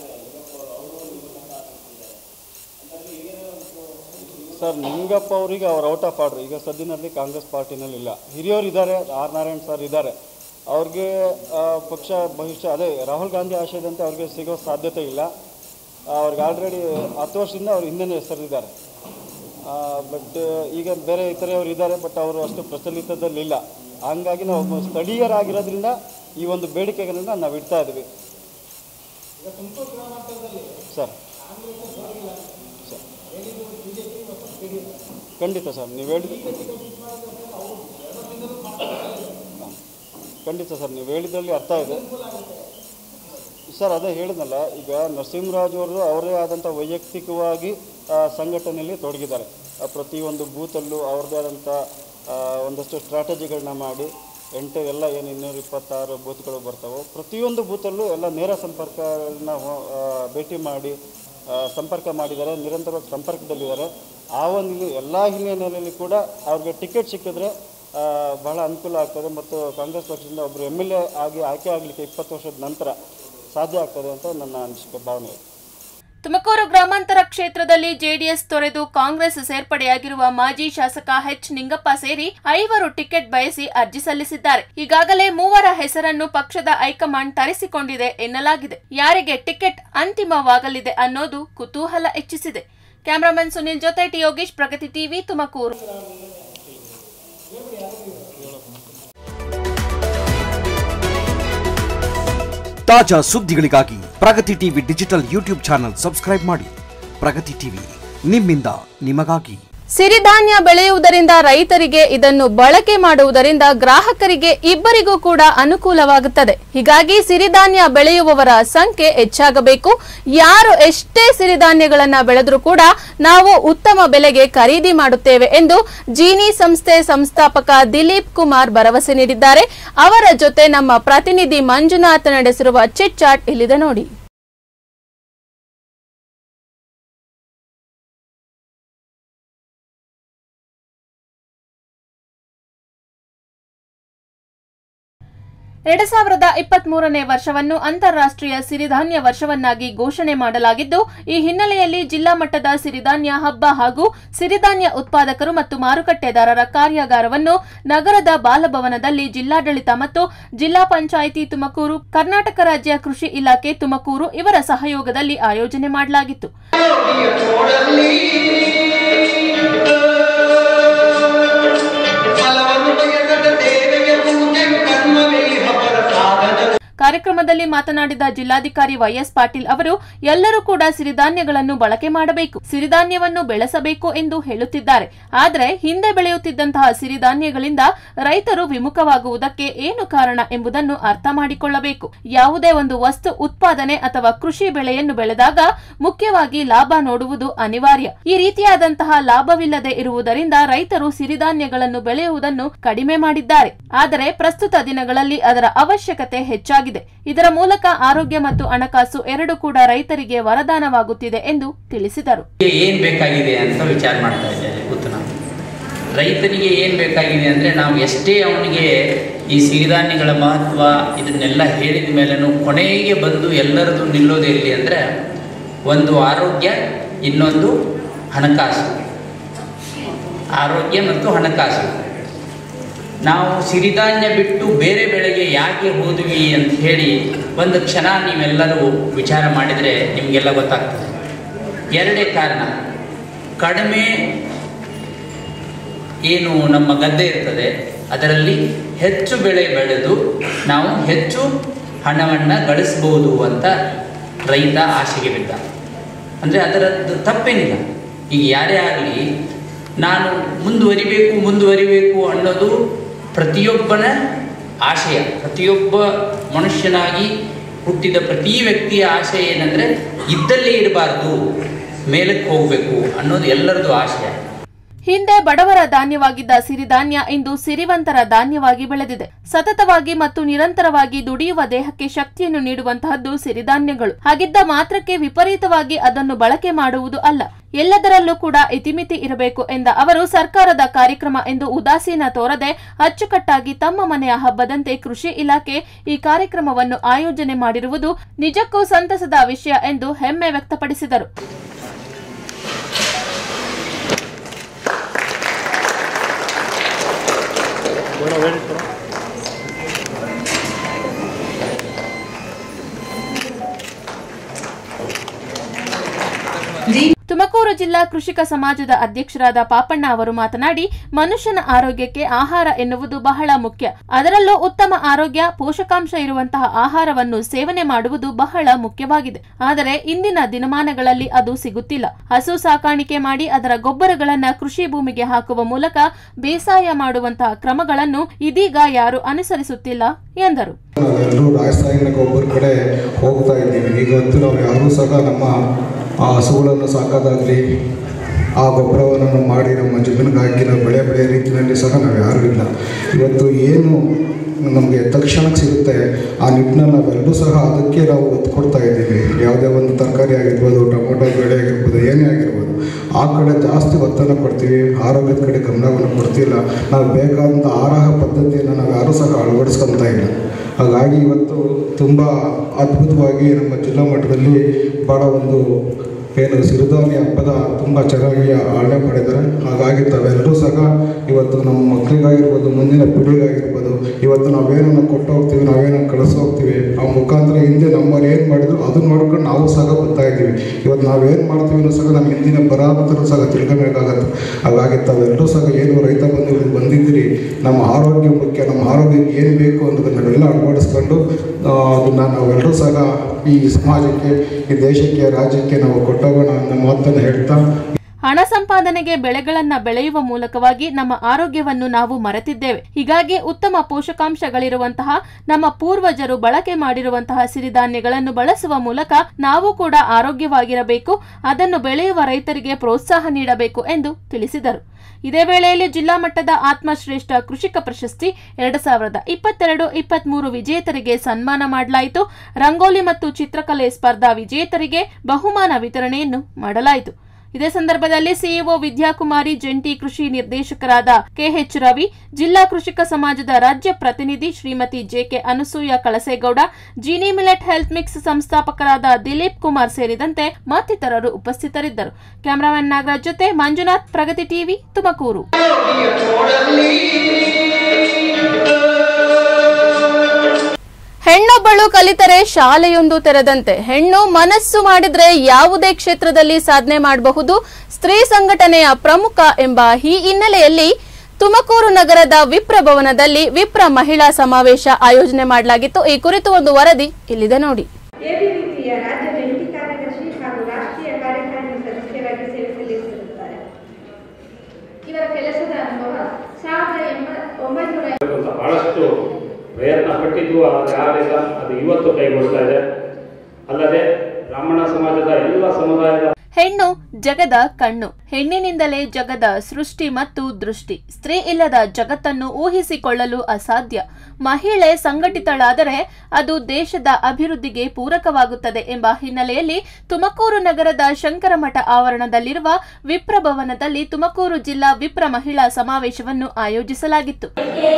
Speaker 6: ಸರ್ ನಿಂಗಪ್ಪ ಅವರಿಗೆ ಅವ್ರು ಔಟ್ ಆಫ್ ಆರ್ಡ್ರ್ ಈಗ ಸದ್ಯದಲ್ಲಿ ಕಾಂಗ್ರೆಸ್ ಪಾರ್ಟಿನಲ್ಲಿ ಇಲ್ಲ ಹಿರಿಯವರು ಇದ್ದಾರೆ ಆರ್ ನಾರಾಯಣ್ ಸರ್ ಇದ್ದಾರೆ ಅವ್ರಿಗೆ ಆ, ಪಕ್ಷ ಭವಿಷ್ಯ ಅದೇ ರಾಹುಲ್ ಗಾಂಧಿ ಆಶಯದಂತೆ ಅವ್ರಿಗೆ ಸಿಗೋ ಸಾಧ್ಯತೆ ಇಲ್ಲ ಅವ್ರಿಗೆ ಆಲ್ರೆಡಿ ಹತ್ತು ವರ್ಷದಿಂದ ಅವ್ರು ಹಿಂದೆ ಹೆಸರಿದ್ದಾರೆ ಬಟ್ ಈಗ ಬೇರೆ ಇತರೆಯವರು ಇದ್ದಾರೆ ಬಟ್ ಅವರು ಅಷ್ಟು ಪ್ರಚಲಿತದಲ್ಲಿಲ್ಲ ಹಂಗಾಗಿ ನಾವು ಸ್ಥಳೀಯರಾಗಿರೋದ್ರಿಂದ ಈ ಒಂದು ಬೇಡಿಕೆಗಳನ್ನ ನಾವು ಇಡ್ತಾ ಇದ್ದೀವಿ ಸರ್ ಸರ್. ಖಂಡಿತ ಸರ್ ನೀವು ಹೇಳಿದ ಖಂಡಿತ ಸರ್ ನೀವು ಹೇಳಿದ್ರಲ್ಲಿ ಅರ್ಥ ಇದೆ ಸರ್ ಅದೇ ಹೇಳಿದ್ನಲ್ಲ ಈಗ ನರಸಿಂಹರಾಜು ಅವರು ಅವರೇ ಆದಂಥ ವೈಯಕ್ತಿಕವಾಗಿ ಆ, ಸಂಘಟನೆಯಲ್ಲಿ ತೊಡಗಿದ್ದಾರೆ ಆ, ಪ್ರತಿಯೊಂದು ಬೂತಲ್ಲೂ ಅವ್ರದ್ದೇ ಆದಂಥ ಆ, ಒಂದಷ್ಟು ಸ್ಟ್ರಾಟಜಿಗಳನ್ನ ಮಾಡಿ ಎಂಟು ಎಲ್ಲ ಏನು ಇನ್ನೂರ ಇಪ್ಪತ್ತಾರು ಬೂತ್ಗಳು ಬರ್ತಾವೋ ಪ್ರತಿಯೊಂದು ಬೂತಲ್ಲೂ ಎಲ್ಲ ನೇರ ಸಂಪರ್ಕನ ಹೊ- ಆ, ಭೇಟಿ ಮಾಡಿ ಆ, ಸಂಪರ್ಕ ಮಾಡಿದ್ದಾರೆ ನಿರಂತರವಾಗಿ ಸಂಪರ್ಕದಲ್ಲಿದ್ದಾರೆ ಆ ಒಂದು ಎಲ್ಲ ಹಿನ್ನೆಲೆಯಲ್ಲಿ ಕೂಡ ಅವ್ರಿಗೆ ಟಿಕೆಟ್ ಸಿಕ್ಕಿದ್ರೆ ಆ, ಬಹಳ ಅನುಕೂಲ ಆಗ್ತದೆ ಮತ್ತು ಕಾಂಗ್ರೆಸ್ ಪಕ್ಷದಿಂದ ಒಬ್ಬರು ಎಮ್ ಎಲ್ ಎ ಆಗಿ ಆಯ್ಕೆ ಆಗಲಿಕ್ಕೆ ಇಪ್ಪತ್ತು ವರ್ಷದ ನಂತರ ಸಾಧ್ಯ ಆಗ್ತದೆ ಅಂತ ನನ್ನ ಅನಿಸಿಕೆ ಭಾವನೆ ಇದೆ
Speaker 1: ತುಮಕೂರು ಗ್ರಾಮಾಂತರ ಕ್ಷೇತ್ರದಲ್ಲಿ ಜೆಡಿಎಸ್ ತೊರೆದು ಕಾಂಗ್ರೆಸ್ ಸೇರ್ಪಡೆಯಾಗಿರುವ ಮಾಜಿ ಶಾಸಕ ಎಚ್ ನಿಂಗಪ್ಪ ಸೇರಿ ಐವರು ಟಿಕೆಟ್ ಬಯಸಿ ಅರ್ಜಿ ಸಲ್ಲಿಸಿದ್ದಾರೆ ಈಗಾಗಲೇ ಮೂವರ ಹೆಸರನ್ನು ಪಕ್ಷದ ಹೈಕಮಾಂಡ್ ತರಿಸಿಕೊಂಡಿದೆ ಎನ್ನಲಾಗಿದೆ ಯಾರಿಗೆ ಟಿಕೆಟ್ ಅಂತಿಮವಾಗಲಿದೆ ಅನ್ನೋದು ಕುತೂಹಲ ಹೆಚ್ಚಿಸಿದೆ ಕ್ಯಾಮರಾಮನ್ ಸುನಿಲ್ ಜೊತೆ ಟಿ ಯೋಗೇಶ್ ಪ್ರಗತಿ ಟಿವಿ ತುಮಕೂರು
Speaker 7: ತಾಜಾ ಸುದ್ದಿಗಳಿಗಾಗಿ Pragathi TV digital YouTube channel subscribe ಮಾಡಿ ಪ್ರಗತಿ ಟಿವಿ ನಿಮ್ಮಿಂದ ನಿಮಗಾಗಿ
Speaker 1: ಸಿರಿಧಾನ್ಯ ಬೆಳೆಯುವುದರಿಂದ ರೈತರಿಗೆ ಇದನ್ನು ಬಳಕೆ ಮಾಡುವುದರಿಂದ ಗ್ರಾಹಕರಿಗೆ ಇಬ್ಬರಿಗೂ ಕೂಡ ಅನುಕೂಲವಾಗುತ್ತದೆ ಹೀಗಾಗಿ ಸಿರಿಧಾನ್ಯ ಬೆಳೆಯುವವರ ಸಂಖ್ಯೆ ಹೆಚ್ಚಾಗಬೇಕು ಯಾರು ಎಷ್ಟೇ ಸಿರಿಧಾನ್ಯಗಳನ್ನ ಬೆಳೆದರೂ ಕೂಡ ನಾವು ಉತ್ತಮ ಬೆಲೆಗೆ ಖರೀದಿ ಮಾಡುತ್ತೇವೆ ಎಂದು ಜೀನಿ ಸಂಸ್ಥೆ ಸಂಸ್ಥಾಪಕ ದಿಲೀಪ್ ಕುಮಾರ್ ಭರವಸೆ ನೀಡಿದ್ದಾರೆ ಅವರ ಜೊತೆ ನಮ್ಮ ಪ್ರತಿನಿಧಿ ಮಂಜುನಾಥ್ ನಡೆಸಿರುವ ಚಿಟ್ ಚಾಟ್ ಇಲ್ಲಿದೆ ನೋಡಿ ಎರಡ್ ಸಾವಿರದ ಇಪ್ಪತ್ತ್ ಮೂರನೇ ವರ್ಷವನ್ನು ಅಂತಾರಾಷ್ಟ್ರೀಯ ಸಿರಿಧಾನ್ಯ ವರ್ಷವನ್ನಾಗಿ ಘೋಷಣೆ ಮಾಡಲಾಗಿದ್ದು ಈ ಹಿನ್ನೆಲೆಯಲ್ಲಿ ಜಿಲ್ಲಾ ಮಟ್ಟದ ಸಿರಿಧಾನ್ಯ ಹಬ್ಬ ಹಾಗೂ ಸಿರಿಧಾನ್ಯ ಉತ್ಪಾದಕರು ಮತ್ತು ಮಾರುಕಟ್ಟೆದಾರರ ಕಾರ್ಯಾಗಾರವನ್ನು ನಗರದ ಬಾಲಭವನದಲ್ಲಿ ಜಿಲ್ಲಾಡಳಿತ ಮತ್ತು ಜಿಲ್ಲಾ ಪಂಚಾಯಿತಿ ತುಮಕೂರು ಕರ್ನಾಟಕ ರಾಜ್ಯ ಕೃಷಿ ಇಲಾಖೆ ತುಮಕೂರು ಇವರ ಸಹಯೋಗದಲ್ಲಿ ಆಯೋಜನೆ ಮಾಡಲಾಗಿತ್ತು ಕಾರ್ಯಕ್ರಮದಲ್ಲಿ ಮಾತನಾಡಿದ ಜಿಲ್ಲಾಧಿಕಾರಿ ವೈಎಸ್ ಪಾಟೀಲ್ ಅವರು ಎಲ್ಲರೂ ಕೂಡ ಸಿರಿಧಾನ್ಯಗಳನ್ನು ಬಳಕೆ ಮಾಡಬೇಕು ಸಿರಿಧಾನ್ಯವನ್ನು ಬೆಳೆಸಬೇಕು ಎಂದು ಹೇಳುತ್ತಿದ್ದಾರೆ ಆದರೆ ಹಿಂದೆ ಬೆಳೆಯುತ್ತಿದ್ದಂತಹ ಸಿರಿಧಾನ್ಯಗಳಿಂದ ರೈತರು ವಿಮುಖವಾಗುವುದಕ್ಕೆ ಏನು ಕಾರಣ ಎಂಬುದನ್ನು ಅರ್ಥ ಮಾಡಿಕೊಳ್ಳಬೇಕು ಯಾವುದೇ ಒಂದು ವಸ್ತು ಉತ್ಪಾದನೆ ಅಥವಾ ಕೃಷಿ ಬೆಳೆಯನ್ನು ಬೆಳೆದಾಗ ಮುಖ್ಯವಾಗಿ ಲಾಭ ನೋಡುವುದು ಅನಿವಾರ್ಯ ಈ ರೀತಿಯಾದಂತಹ ಲಾಭವಿಲ್ಲದೆ ಇರುವುದರಿಂದ ರೈತರು ಸಿರಿಧಾನ್ಯಗಳನ್ನು ಬೆಳೆಯುವುದನ್ನು ಕಡಿಮೆ ಮಾಡಿದ್ದಾರೆ ಆದರೆ ಪ್ರಸ್ತುತ ದಿನಗಳಲ್ಲಿ ಅದರ ಅವಶ್ಯಕತೆ ಹೆಚ್ಚಾಗಿದೆ ಇದರ ಮೂಲಕ ಆರೋಗ್ಯ ಮತ್ತು ಹಣಕಾಸು ಎರಡು ಕೂಡ ರೈತರಿಗೆ ವರದಾನವಾಗುತ್ತಿದೆ ಎಂದು ತಿಳಿಸಿದರು
Speaker 8: ಏನು ಬೇಕಾಗಿದೆ ಅಂತ ವಿಚಾರ ಮಾಡ್ತಾ ಇದ್ದಾರೆ ಕೂತು ನಾವು ರೈತನಿಗೆ ಏನು ಬೇಕಾಗಿದೆ ಅಂದರೆ ನಾವು ಎಷ್ಟೇ ಅವನಿಗೆ ಈ ಸಿರಿಧಾನ್ಯಗಳ ಮಹತ್ವ ಇದನ್ನೆಲ್ಲ ಹೇಳಿದ ಮೇಲೂ ಕೊನೆಗೆ ಬಂದು ಎಲ್ಲರದು ನಿಲ್ಲೋದು ಎಲ್ಲಿ ಅಂದರೆ ಒಂದು ಆರೋಗ್ಯ ಇನ್ನೊಂದು ಹಣಕಾಸು ಆರೋಗ್ಯ ಮತ್ತು ಹಣಕಾಸು ನಾವು ಸಿರಿಧಾನ್ಯ ಬಿಟ್ಟು ಬೇರೆ ಬೆಳೆಗೆ ಯಾಕೆ ಹೋದ್ವಿ ಅಂತ ಹೇಳಿ ಒಂದು ಕ್ಷಣ ನೀವೆಲ್ಲರೂ ವಿಚಾರ ಮಾಡಿದರೆ ನಿಮಗೆಲ್ಲ ಗೊತ್ತಾಗ್ತದೆ ಎರಡೇ ಕಾರಣ ಕಡಿಮೆ ಏನು ನಮ್ಮ ಗದ್ದೆ ಇರ್ತದೆ ಅದರಲ್ಲಿ ಹೆಚ್ಚು ಬೆಳೆ ಬೆಳೆದು ನಾವು ಹೆಚ್ಚು ಹಣವನ್ನು ಗಳಿಸ್ಬೋದು ಅಂತ ರೈತ ಆಸೆಗೆ ಬಿದ್ದ ಅಂದರೆ ಅದರದ್ದು ತಪ್ಪೇನಿಲ್ಲ ಈಗ ಯಾರೇ ಆಗಲಿ ನಾನು ಮುಂದುವರಿಬೇಕು ಮುಂದುವರಿಬೇಕು ಅನ್ನೋದು ಪ್ರತಿಯೊಬ್ಬನ ಆಶಯ ಪ್ರತಿಯೊಬ್ಬ ಮನುಷ್ಯನಾಗಿ ಹುಟ್ಟಿದ ಪ್ರತಿ ವ್ಯಕ್ತಿಯ ಆಶಯ ಏನಂದರೆ ಇದ್ದಲ್ಲೇ ಇರಬಾರ್ದು ಮೇಲಕ್ಕೆ ಹೋಗಬೇಕು ಅನ್ನೋದು ಎಲ್ಲರದು ಆಶಯ
Speaker 1: ಹಿಂದೆ ಬಡವರ ಧಾನ್ಯವಾಗಿದ್ದ ಸಿರಿಧಾನ್ಯ ಇಂದು ಸಿರಿವಂತರ ಧಾನ್ಯವಾಗಿ ಬೆಳೆದಿದೆ ಸತತವಾಗಿ ಮತ್ತು ನಿರಂತರವಾಗಿ ದುಡಿಯುವ ದೇಹಕ್ಕೆ ಶಕ್ತಿಯನ್ನು ನೀಡುವಂತಹದ್ದು ಸಿರಿಧಾನ್ಯಗಳು ಹಾಗಿದ್ದ ಮಾತ್ರಕ್ಕೆ ವಿಪರೀತವಾಗಿ ಅದನ್ನು ಬಳಕೆ ಮಾಡುವುದು ಅಲ್ಲ ಎಲ್ಲದರಲ್ಲೂ ಕೂಡ ಇತಿಮಿತಿ ಇರಬೇಕು ಎಂದ ಅವರು ಸರ್ಕಾರದ ಕಾರ್ಯಕ್ರಮ ಎಂದು ಉದಾಸೀನ ತೋರದೆ ಅಚ್ಚುಕಟ್ಟಾಗಿ ತಮ್ಮ ಮನೆಯ ಹಬ್ಬದಂತೆ ಕೃಷಿ ಇಲಾಖೆ ಈ ಕಾರ್ಯಕ್ರಮವನ್ನು ಆಯೋಜನೆ ಮಾಡಿರುವುದು ನಿಜಕ್ಕೂ ಸಂತಸದ ವಿಷಯ ಎಂದು ಹೆಮ್ಮೆ ವ್ಯಕ್ತಪಡಿಸಿದರು ತುಮಕೂರು ಜಿಲ್ಲಾ ಕೃಷಿಕ ಸಮಾಜದ ಅಧ್ಯಕ್ಷರಾದ ಪಾಪಣ್ಣ ಅವರು ಮಾತನಾಡಿ ಮನುಷ್ಯನ ಆರೋಗ್ಯಕ್ಕೆ ಆಹಾರ ಎನ್ನುವುದು ಬಹಳ ಮುಖ್ಯ ಅದರಲ್ಲೂ ಉತ್ತಮ ಆರೋಗ್ಯ ಪೋಷಕಾಂಶ ಇರುವಂತಹ ಆಹಾರವನ್ನು ಸೇವನೆ ಮಾಡುವುದು ಬಹಳ ಮುಖ್ಯವಾಗಿದೆ ಆದರೆ ಇಂದಿನ ದಿನಮಾನಗಳಲ್ಲಿ ಅದು ಸಿಗುತ್ತಿಲ್ಲ ಹಸು ಸಾಕಾಣಿಕೆ ಮಾಡಿ ಅದರ ಗೊಬ್ಬರಗಳನ್ನ ಕೃಷಿ ಭೂಮಿಗೆ ಹಾಕುವ ಮೂಲಕ ಬೇಸಾಯ ಮಾಡುವಂತಹ ಕ್ರಮಗಳನ್ನು ಇದೀಗ ಯಾರು ಅನುಸರಿಸುತ್ತಿಲ್ಲ ಎಂದರು
Speaker 9: ನಾವೆಲ್ಲರೂ ರಾಸಾಯನಿಕ ಗೊಬ್ಬರ ಕಡೆ ಹೋಗ್ತಾ ಇದ್ದೀವಿ ಇವತ್ತು ನಾವು ಯಾರೂ ಸಹ ನಮ್ಮ ಆ ಹಸುಗಳನ್ನು ಸಾಕೋದಾಗಲಿ ಆ ಗೊಬ್ಬರವನ್ನು ನಾವು ಮಾಡಿ ನಮ್ಮ ಜಮೀನಿಗೆ ಹಾಕಿ ನಾವು ಬೆಳೆ ಬೆಳೆಯೋ ರೀತಿಯಲ್ಲಿ ಸಹ ನಾವು ಯಾರೂ ಇಲ್ಲ ಇವತ್ತು ಏನು ನಮಗೆ ತಕ್ಷಣಕ್ಕೆ ಸಿಗುತ್ತೆ ಆ ನಿಟ್ಟಿನಲ್ಲಿ ನಾವೆಲ್ಲರೂ ಸಹ ಅದಕ್ಕೆ ನಾವು ಒತ್ತು ಕೊಡ್ತಾ ಇದ್ದೀವಿ ಯಾವುದೇ ಒಂದು ತರಕಾರಿ ಆಗಿರ್ಬೋದು ಟೊಮೊಟೊ ಬೆಳೆ ಆಗಿರ್ಬೋದು ಏನೇ ಆಗಿರ್ಬೋದು ಆ ಕಡೆ ಜಾಸ್ತಿ ಒತ್ತನ್ನು ಕೊಡ್ತೀವಿ ಆರೋಗ್ಯದ ಕಡೆ ಗಮನವನ್ನು ಕೊಡ್ತಿಲ್ಲ ನಾವು ಬೇಕಾದಂಥ ಆಹಾರ ಪದ್ಧತಿಯನ್ನು ನಾವು ಯಾರೂ ಸಹ ಅಳವಡಿಸ್ಕೊತಾ ಇಲ್ಲ ಹಾಗಾಗಿ ಇವತ್ತು ತುಂಬ ಅದ್ಭುತವಾಗಿ ನಮ್ಮ ಜಿಲ್ಲಾ ಮಟ್ಟದಲ್ಲಿ ಭಾಳ ಒಂದು ಏನು ಸಿರಿಧಾನ್ಯ ಹಬ್ಬದ ತುಂಬ ಚೆನ್ನಾಗಿ ಆಳ್ವೆ ಮಾಡಿದ್ದಾರೆ ಹಾಗಾಗಿ ತಾವೆಲ್ಲರೂ ಸಹ ಇವತ್ತು ನಮ್ಮ ಮಕ್ಕಳಿಗಾಗಿರ್ಬೋದು ಮುಂದಿನ ಪೀಳಿಗಾಗಿರ್ಬೋದು ಇವತ್ತು ನಾವೇನನ್ನು ಕೊಟ್ಟು ಹೋಗ್ತೀವಿ ನಾವೇನನ್ನು ಕಳಿಸಿ ಹೋಗ್ತೀವಿ ಆ ಮುಖಾಂತರ ಹಿಂದೆ ನಮ್ಮವ್ರು ಏನು ಮಾಡಿದ್ರು ಅದನ್ನ ನೋಡ್ಕೊಂಡು ನಾವು ಸಹ ಬರ್ತಾ ಇದ್ದೀವಿ ಇವತ್ತು ನಾವೇನು ಮಾಡ್ತೀವಿ ಅನ್ನೋ ಸಹ ನಮ್ಮ ಹಿಂದಿನ ಬರಾತರು ಸಹ ತಿಳ್ಕೊಬೇಕಾಗತ್ತೆ ಹಾಗಾಗಿ ತಾವೆಲ್ಲರೂ ಸಹ ಏನು ರೈತ ಬಂಧುಗಳು ಬಂದಿದ್ದೀರಿ ನಮ್ಮ ಆರೋಗ್ಯ ಮುಖ್ಯ ನಮ್ಮ ಆರೋಗ್ಯಕ್ಕೆ ಏನು ಬೇಕು ಅನ್ನೋದನ್ನ ನಾವೆಲ್ಲ ಅಳವಡಿಸ್ಕೊಂಡು ಆ, ಅದನ್ನ ನಾವೆಲ್ಲರೂ ಸಹ ಈ ಸಮಾಜಕ್ಕೆ ಈ ದೇಶಕ್ಕೆ ರಾಜ್ಯಕ್ಕೆ ನಾವು ಕೊಟ್ಟೋಗೋಣ ಅನ್ನೋ ಮಾತನ್ನು ಹೇಳ್ತಾ
Speaker 1: ಹಣ ಸಂಪಾದನೆಗೆ ಬೆಳೆಗಳನ್ನ ಬೆಳೆಯುವ ಮೂಲಕವಾಗಿ ನಮ್ಮ ಆರೋಗ್ಯವನ್ನು ನಾವು ಮರೆತಿದ್ದೇವೆ ಹೀಗಾಗಿ ಉತ್ತಮ ಪೋಷಕಾಂಶಗಳಿರುವಂತಹ ನಮ್ಮ ಪೂರ್ವಜರು ಬಳಕೆ ಮಾಡಿರುವಂತಹ ಸಿರಿಧಾನ್ಯಗಳನ್ನು ಬಳಸುವ ಮೂಲಕ ನಾವು ಕೂಡ ಆರೋಗ್ಯವಾಗಿರಬೇಕು ಅದನ್ನು ಬೆಳೆಯುವ ರೈತರಿಗೆ ಪ್ರೋತ್ಸಾಹ ನೀಡಬೇಕು ಎಂದು ತಿಳಿಸಿದರು ಇದೇ ವೇಳೆಯಲ್ಲಿ ಜಿಲ್ಲಾ ಮಟ್ಟದ ಆತ್ಮಶ್ರೇಷ್ಠ ಕೃಷಿಕ ಪ್ರಶಸ್ತಿ ಎರಡು ಸಾವಿರದ ಇಪ್ಪತ್ತೆರಡು ಇಪ್ಪತ್ಮೂರು ವಿಜೇತರಿಗೆ ಸನ್ಮಾನ ಮಾಡಲಾಯಿತು ರಂಗೋಲಿ ಮತ್ತು ಚಿತ್ರಕಲೆ ಸ್ಪರ್ಧಾ ವಿಜೇತರಿಗೆ ಬಹುಮಾನ ವಿತರಣೆಯನ್ನು ಮಾಡಲಾಯಿತು ಇದೇ ಸಂದರ್ಭದಲ್ಲಿ ಸಿಇಒ ವಿದ್ಯಾಕುಮಾರಿ ಜಂಟಿ ಕೃಷಿ ನಿರ್ದೇಶಕರಾದ ಕೆಎಚ್ ರವಿ ಜಿಲ್ಲಾ ಕೃಷಿಕ ಸಮಾಜದ ರಾಜ್ಯ ಪ್ರತಿನಿಧಿ Shrimati JK Anasuya Kalasegowda Jeeni millet health mix ಸಂಸ್ಥಾಪಕರಾದ ದಿಲೀಪ್ ಕುಮಾರ್ ಸೇರಿದಂತೆ ಮತ್ತಿತರರು ಉಪಸ್ಥಿತರಿದ್ದರು ಕ್ಯಾಮರಾಮನ್ ನಾಗರಾಜ್ ಜೊತೆ ಮಂಜುನಾಥ್ ಪ್ರಗತಿ ಟಿವಿ ತುಮಕೂರು ಹೆಣ್ಣೊಬ್ಬಳು ಕಲಿತರೆ ಶಾಲೆಯೊಂದು ತೆರೆದಂತೆ ಹೆಣ್ಣು ಮನಸ್ಸು ಮಾಡಿದ್ರೆ ಯಾವುದೇ ಕ್ಷೇತ್ರದಲ್ಲಿ ಸಾಧನೆ ಮಾಡಬಹುದು ಸ್ತ್ರೀ ಸಂಘಟನೆಯ ಪ್ರಮುಖ ಎಂಬ ಈ ಹಿನ್ನೆಲೆಯಲ್ಲಿ ತುಮಕೂರು ನಗರದ ವಿಪ್ರ ಭವನದಲ್ಲಿ ವಿಪ್ರ ಮಹಿಳಾ ಸಮಾವೇಶ ಆಯೋಜನೆ ಮಾಡಲಾಗಿತ್ತು ಈ ಕುರಿತು ಒಂದು ವರದಿ ಇಲ್ಲಿದೆ ನೋಡಿ
Speaker 10: ಎಬಿವಿಪಿಯ ರಾಜ್ಯ ಜಂಟಿ ಕಾರ್ಯದರ್ಶಿ ಹಾಗೂ ರಾಷ್ಟ್ರೀಯ ಕಾರ್ಯಕಾರಿಣಿ ಸದಸ್ಯರಾಗಿ ಸೇವೆ ಸಲ್ಲಿಸಿರುತ್ತಾರೆ ಇವರ ಕೆಲಸದ ಅನುಭವ ಸಾವಿರದ ಎಂಬ- ಒಂಬೈನೂರ
Speaker 11: ಅಂತ ಬಹಳಷ್ಟು ಪ್ರಯತ್ನ ಪಟ್ಟಿದ್ದು ಆದರೆ ಆಗಲಿಲ್ಲ ಅದು ಇವತ್ತು ಕೈಗೊಳ್ತಾ ಇದೆ ಅಲ್ಲದೆ ಬ್ರಾಹ್ಮಣ ಸಮಾಜದ ಎಲ್ಲ ಸಮುದಾಯದ
Speaker 1: ಹೆಣ್ಣು ಜಗದ ಕಣ್ಣು ಹೆಣ್ಣಿನಿಂದಲೇ ಜಗದ ಸೃಷ್ಟಿ ಮತ್ತು ದೃಷ್ಟಿ ಸ್ತ್ರೀ ಇಲ್ಲದ ಜಗತ್ತನ್ನು ಊಹಿಸಿಕೊಳ್ಳಲು ಅಸಾಧ್ಯ ಮಹಿಳೆ ಸಂಘಟಿತಳಾದರೆ ಅದು ದೇಶದ ಅಭಿವೃದ್ಧಿಗೆ ಪೂರಕವಾಗುತ್ತದೆ ಎಂಬ ಹಿನ್ನೆಲೆಯಲ್ಲಿ ತುಮಕೂರು ನಗರದ ಶಂಕರಮಠ ಆವರಣದಲ್ಲಿರುವ ವಿಪ್ರ ಭವನದಲ್ಲಿ ತುಮಕೂರು ಜಿಲ್ಲಾ ವಿಪ್ರ ಮಹಿಳಾ ಸಮಾವೇಶವನ್ನು ಆಯೋಜಿಸಲಾಗಿತ್ತು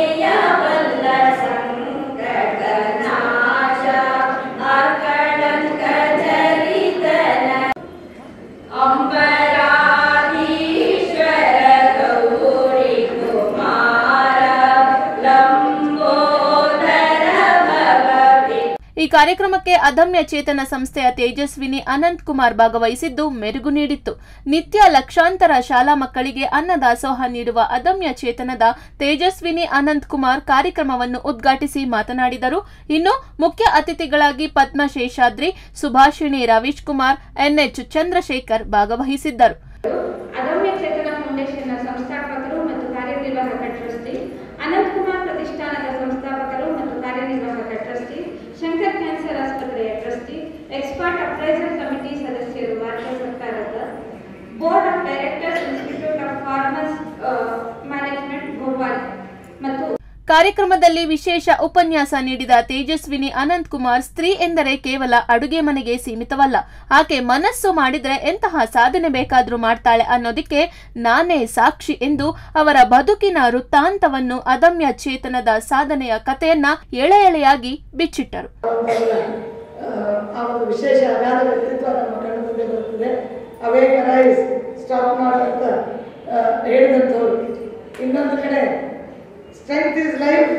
Speaker 1: ಈ ಕಾರ್ಯಕ್ರಮಕ್ಕೆ ಅದಮ್ಯ ಚೇತನ ಸಂಸ್ಥೆಯ ತೇಜಸ್ವಿನಿ ಅನಂತ್ ಕುಮಾರ್ ಭಾಗವಹಿಸಿದ್ದು ಮೆರುಗು ನೀಡಿತ್ತು ನಿತ್ಯ ಲಕ್ಷಾಂತರ ಶಾಲಾ ಮಕ್ಕಳಿಗೆ ಅನ್ನದಾಸೋಹ ನೀಡುವ ಅದಮ್ಯ ಚೇತನದ ತೇಜಸ್ವಿನಿ ಅನಂತ್ ಕುಮಾರ್ ಕಾರ್ಯಕ್ರಮವನ್ನು ಉದ್ಘಾಟಿಸಿ ಮಾತನಾಡಿದರು ಇನ್ನು ಮುಖ್ಯ ಅತಿಥಿಗಳಾಗಿ ಪದ್ಮ ಶೇಷಾದ್ರಿ ಸುಭಾಷಿಣಿ ರವೀಶ್ ಕುಮಾರ್ ಎನ್ಎಚ್ ಚಂದ್ರಶೇಖರ್ ಭಾಗವಹಿಸಿದ್ದರು
Speaker 10: ಅದಮ್ಯ ಚೇತನ ಫೌಂಡೇಶನ್ನ ಸಂಸ್ಥಾಪಕರು ಮತ್ತು ಕಾರ್ಯನಿರ್ವಾಹಕ ಟ್ರಸ್ಟಿ ಅನಂತ್ ಕುಮಾರ್ ಪ್ರತಿಷ್ಠಾನದ ಸಂಸ್ಥಾಪಕರು ಮತ್ತು ಕಾರ್ಯನಿರ್ವಾಹಕ ಟ್ರಸ್ಟಿ ಶಂಕರ್ ಕ್ಯಾನ್ಸರ್ ಆಸ್ಪತ್ರೆಯ ಟ್ರಸ್ಟಿ ಎಕ್ಸ್ಪರ್ಟ್ ಅಪ್ರೈಸಲ್ ಕಮಿಟಿ ಸದಸ್ಯರು ಭಾರತ ಸರ್ಕಾರದ board of directors institute of farmers management Bhopal ಮತ್ತು
Speaker 1: ಕಾರ್ಯಕ್ರಮದಲ್ಲಿ ವಿಶೇಷ ಉಪನ್ಯಾಸ ನೀಡಿದ ತೇಜಸ್ವಿನಿ ಅನಂತ್ ಕುಮಾರ್ ಸ್ತ್ರೀ ಎಂದರೆ ಕೇವಲ ಅಡುಗೆ ಮನೆಗೆ ಸೀಮಿತವಲ್ಲ ಆಕೆ ಮನಸ್ಸು ಮಾಡಿದ್ರೆ ಎಂತಹ ಸಾಧನೆ ಬೇಕಾದ್ರೂ ಮಾಡ್ತಾಳೆ ಅನ್ನೋದಕ್ಕೆ ನಾನೇ ಸಾಕ್ಷಿ ಎಂದು ಅವರ ಬದುಕಿನ ವೃತ್ತಾಂತವನ್ನು ಅದಮ್ಯ ಚೇತನದ ಸಾಧನೆಯ ಕಥೆಯನ್ನ ಎಳೆ ಎಳೆಯಾಗಿ ಬಿಚ್ಚಿಟ್ಟರು
Speaker 12: ಆ ಒಂದು ವಿಶೇಷ ಅಗಾಧ ವ್ಯಕ್ತಿತ್ವ ನಮ್ಮ ಕಣ್ಣ ಮುಂದೆ ಬರ್ತದೆ ಅವೇಕ್ ರೈಸ್ ಸ್ಟಾಪ್ ನಾಟ್ ಅಂತ ಆ, ಹೇಳಿದಂಥವ್ರು ಇನ್ನೊಂದು ಕಡೆ strength is life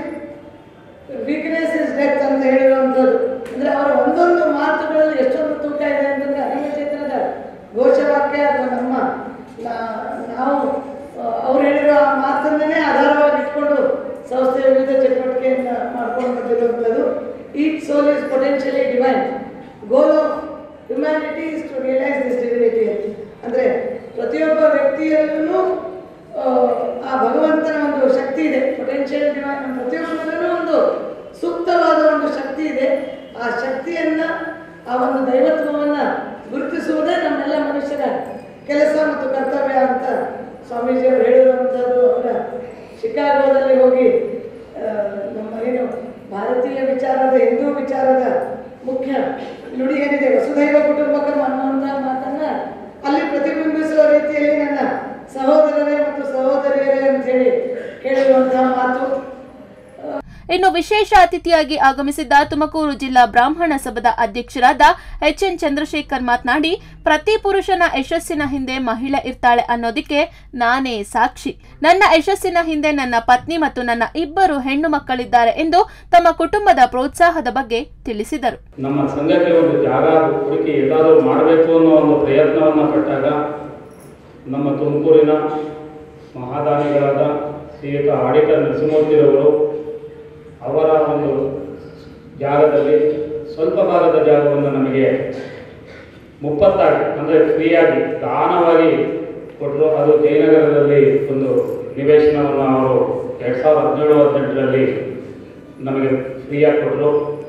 Speaker 12: weakness is death ಅಂತ ಹೇಳಿರುವಂಥದ್ದು ಅಂದರೆ ಅವರ ಒಂದೊಂದು ಮಾತುಗಳಲ್ಲಿ ಎಷ್ಟೊಂದು ತೂಕ ಇದೆ ಅಂತಂದರೆ ಅನನ್ಯ ಚೇತನದ ಘೋಷವಾಕ್ಯ ಅಥವಾ ನಮ್ಮ ನಾ- ನಾವು ಆ, ಅವ್ರು ಹೇಳಿರೋ ಆ ಮಾತನ್ನೇ ಆಧಾರವಾಗಿ ಇಟ್ಕೊಂಡು ಸಂಸ್ಥೆಯ ವಿವಿಧ ಚಟುವಟಿಕೆಯನ್ನು ಮಾಡ್ಕೊಂಡು ಬಂದಿರುವಂಥದ್ದು each soul is potentially divine goal of humanity is to realise this divinity ಅಂತ ಅಂದರೆ ಪ್ರತಿಯೊಬ್ಬ ವ್ಯಕ್ತಿಯಲ್ಲೂ ಆ, ಆ ಭಗವಂತನ ಒಂದು ಶಕ್ತಿ ಇದೆ ಪೊಟೆನ್ಷಿಯಲ್ ಡಿವೈನ್ ನಮ್ಮ ಪ್ರತಿಯೊಬ್ಬರಲ್ಲೂ ಒಂದು ಸೂಕ್ತವಾದ ಒಂದು ಶಕ್ತಿ ಇದೆ ಆ ಶಕ್ತಿಯನ್ನ ಆ ಒಂದು ದೈವತ್ವವನ್ನ ಗುರುತಿಸುವುದೇ ನಮ್ಮೆಲ್ಲ ಮನುಷ್ಯರ ಕೆಲಸ ಮತ್ತು ಕರ್ತವ್ಯ ಅಂತ ಸ್ವಾಮೀಜಿ ಅವರು ಹೇಳಿರುವಂಥದ್ದು ಅವರ ಶಿಕಾಗೋದಲ್ಲಿ ಹೋಗಿ ಆ, ನಮ್ಮ ಏನು ಭಾರತೀಯ ವಿಚಾರದ ಹಿಂದೂ ವಿಚಾರದ ಮುಖ್ಯ ನುಡಿ ಏನಿದೆ ವಸುದೈವ ಕುಟುಂಬಕಂ ಅನ್ನುವಂಥ ಮಾತನ್ನ ಅಲ್ಲಿ ಪ್ರತಿಬಿಂಬಿಸುವ ರೀತಿಯಲ್ಲಿ ನನ್ನ ಸಹೋದರರೇ ಮತ್ತು ಸಹೋದರಿಯರೇ ಅಂತ ಹೇಳಿ ಹೇಳಿರುವಂತಹ ಮಾತು
Speaker 1: ಇನ್ನು ವಿಶೇಷ ಅತಿಥಿಯಾಗಿ ಆಗಮಿಸಿದ್ದ ತುಮಕೂರು ಜಿಲ್ಲಾ ಬ್ರಾಹ್ಮಣ ಸಭಾದ ಅಧ್ಯಕ್ಷರಾದ ಎಚ್ ಎನ್ ಚಂದ್ರಶೇಖರ್ ಮಾತನಾಡಿ ಪ್ರತಿ ಪುರುಷನ ಯಶಸ್ಸಿನ ಹಿಂದೆ ಮಹಿಳೆ ಇರ್ತಾಳೆ ಅನ್ನೋದಕ್ಕೆ ನಾನೇ ಸಾಕ್ಷಿ ನನ್ನ ಯಶಸ್ಸಿನ ಹಿಂದೆ ನನ್ನ ಪತ್ನಿ ಮತ್ತು ನನ್ನ ಇಬ್ಬರು ಹೆಣ್ಣು ಮಕ್ಕಳಿದ್ದಾರೆ ಎಂದು ತಮ್ಮ ಕುಟುಂಬದ ಪ್ರೋತ್ಸಾಹದ ಬಗ್ಗೆ ತಿಳಿಸಿದರು
Speaker 11: ನಮ್ಮ ಸಂಘಕ್ಕೆ ಒಂದು ಜಾಗ ಹುಡುಕಿ ಎಲ್ಲಾದರೂ ಮಾಡಬೇಕು ಅನ್ನೋ ಒಂದು ಪ್ರಯತ್ನವನ್ನು ಪಟ್ಟಾಗ ನಮ್ಮ ತುಮಕೂರಿನ ಮಹಾದಾನಿಗಳಾದ ಶ್ರೀಯುತ ಆಡಿಟರ್ ನರಸಿಂಹಮೂರ್ತಿರವರು ಅವರ ಒಂದು ಜಾಗದಲ್ಲಿ ಸ್ವಲ್ಪ ಭಾಗದ ಜಾಗವನ್ನು ನಮಗೆ ಮುಪ್ಪತ್ತಾಗಿ ಅಂದರೆ ಫ್ರೀಯಾಗಿ ದಾನವಾಗಿ ಕೊಟ್ಟರು ಅದು ಜಯನಗರದಲ್ಲಿ ಒಂದು ನಿವೇಶನವನ್ನು ಅವರು ಎರಡು ಸಾವಿರದ ಹದಿನೇಳು ಹದಿನೆಂಟರಲ್ಲಿ ನಮಗೆ ಫ್ರೀಯಾಗಿ ಕೊಟ್ಟರು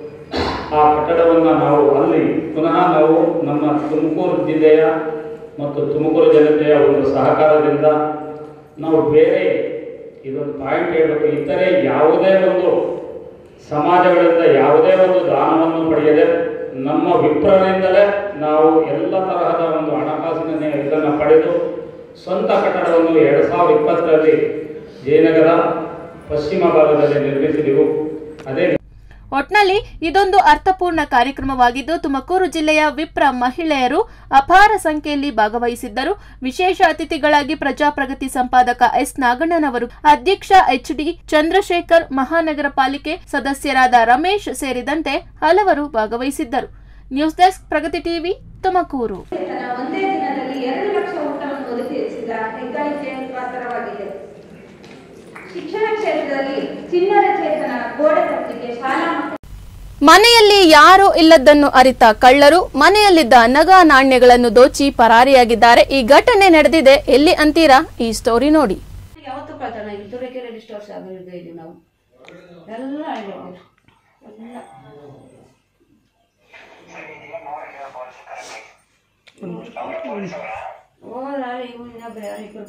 Speaker 11: ಆ ಕಟ್ಟಡವನ್ನು ನಾವು ಅಲ್ಲಿ ಪುನಃ ನಾವು ನಮ್ಮ ತುಮಕೂರು ಜಿಲ್ಲೆಯ ಮತ್ತು ತುಮಕೂರು ಜನತೆಯ ಒಂದು ಸಹಕಾರದಿಂದ ನಾವು ಬೇರೆ ಇದೊಂದು ಪಾಯಿಂಟ್ ಹೇಳಬೇಕು ಇತರೆ ಯಾವುದೇ ಒಂದು ಸಮಾಜಗಳಿಂದ ಯಾವುದೇ ಒಂದು ದಾನವನ್ನು ಪಡೆಯದೆ ನಮ್ಮ ವಿಪ್ರರಿಂದಲೇ ನಾವು ಎಲ್ಲ ತರಹದ ಒಂದು ಹಣಕಾಸಿನ ಇದನ್ನು ಪಡೆದು ಸ್ವಂತ ಕಟ್ಟಡವನ್ನು ಎರಡು ಸಾವಿರದ ಇಪ್ಪತ್ತರಲ್ಲಿ ಜಯನಗರ ಪಶ್ಚಿಮ ಭಾಗದಲ್ಲಿ ನಿರ್ಮಿಸಿದೆವು ಅದೇ
Speaker 1: ಒಟ್ನಲ್ಲಿ ಇದೊಂದು ಅರ್ಥಪೂರ್ಣ ಕಾರ್ಯಕ್ರಮವಾಗಿದ್ದು ತುಮಕೂರು ಜಿಲ್ಲೆಯ ವಿಪ್ರ ಮಹಿಳೆಯರು ಅಪಾರ ಸಂಖ್ಯೆಯಲ್ಲಿ ಭಾಗವಹಿಸಿದ್ದರು ವಿಶೇಷ ಅತಿಥಿಗಳಾಗಿ ಪ್ರಜಾಪ್ರಗತಿ ಸಂಪಾದಕ ಎಸ್ ನಾಗಣ್ಣನವರು ಅಧ್ಯಕ್ಷ ಎಚ್ ಡಿ ಚಂದ್ರಶೇಖರ್ ಮಹಾನಗರ ಪಾಲಿಕೆ ಸದಸ್ಯರಾದ ರಮೇಶ್ ಸೇರಿದಂತೆ ಹಲವರು ಭಾಗವಹಿಸಿದ್ದರು news desk Pragathi TV Tumakuru
Speaker 10: ತನ್ನ ಒಂದೇ ದಿನದಲ್ಲಿ ಎರಡು ಲಕ್ಷ ಊಟವನ್ನು ಒದಗಿಸಿದ ಹೆಗ್ಗಳಿಕೆ ಪಾತ್ರವಾಗಿದೆ ಶಿಕ್ಷಣ ಕ್ಷೇತ್ರದಲ್ಲಿ ಚಿನ್ನರ ಚೇತನ ಗೋಡೆ ಪತ್ರಿಕೆ ಶಾಲಾ ಮಕ್ಕಳ
Speaker 1: ಮನೆಯಲ್ಲಿ ಯಾರೂ ಇಲ್ಲದನ್ನು ಅರಿತ ಕಳ್ಳರು ಮನೆಯಲ್ಲಿದ್ದ ನಗ ನಾಣ್ಯಗಳನ್ನು ದೋಚಿ ಪರಾರಿಯಾಗಿದ್ದಾರೆ ಈ ಘಟನೆ ನಡೆದಿದೆ ಎಲ್ಲಿ ಅಂತೀರಾ ಈ ಸ್ಟೋರಿ ನೋಡಿ
Speaker 13: ಯಾವತ್ತೂ ಕಳ್ತನ ಇಲ್ಲಿ ತುರುವೇಕೆರೆ ಡಿಸ್ಟೋರ್ಸ್ ಆಗಿರೋದೇ ಇಲ್ಲಿ ನಾವು ಎಲ್ಲ ಆಗಿರೋದು ಎಲ್ಲ ಹೋದ್ರ ಇವು ಇನ್ನೊಬ್ರು ಯಾರು ಇಬ್ರು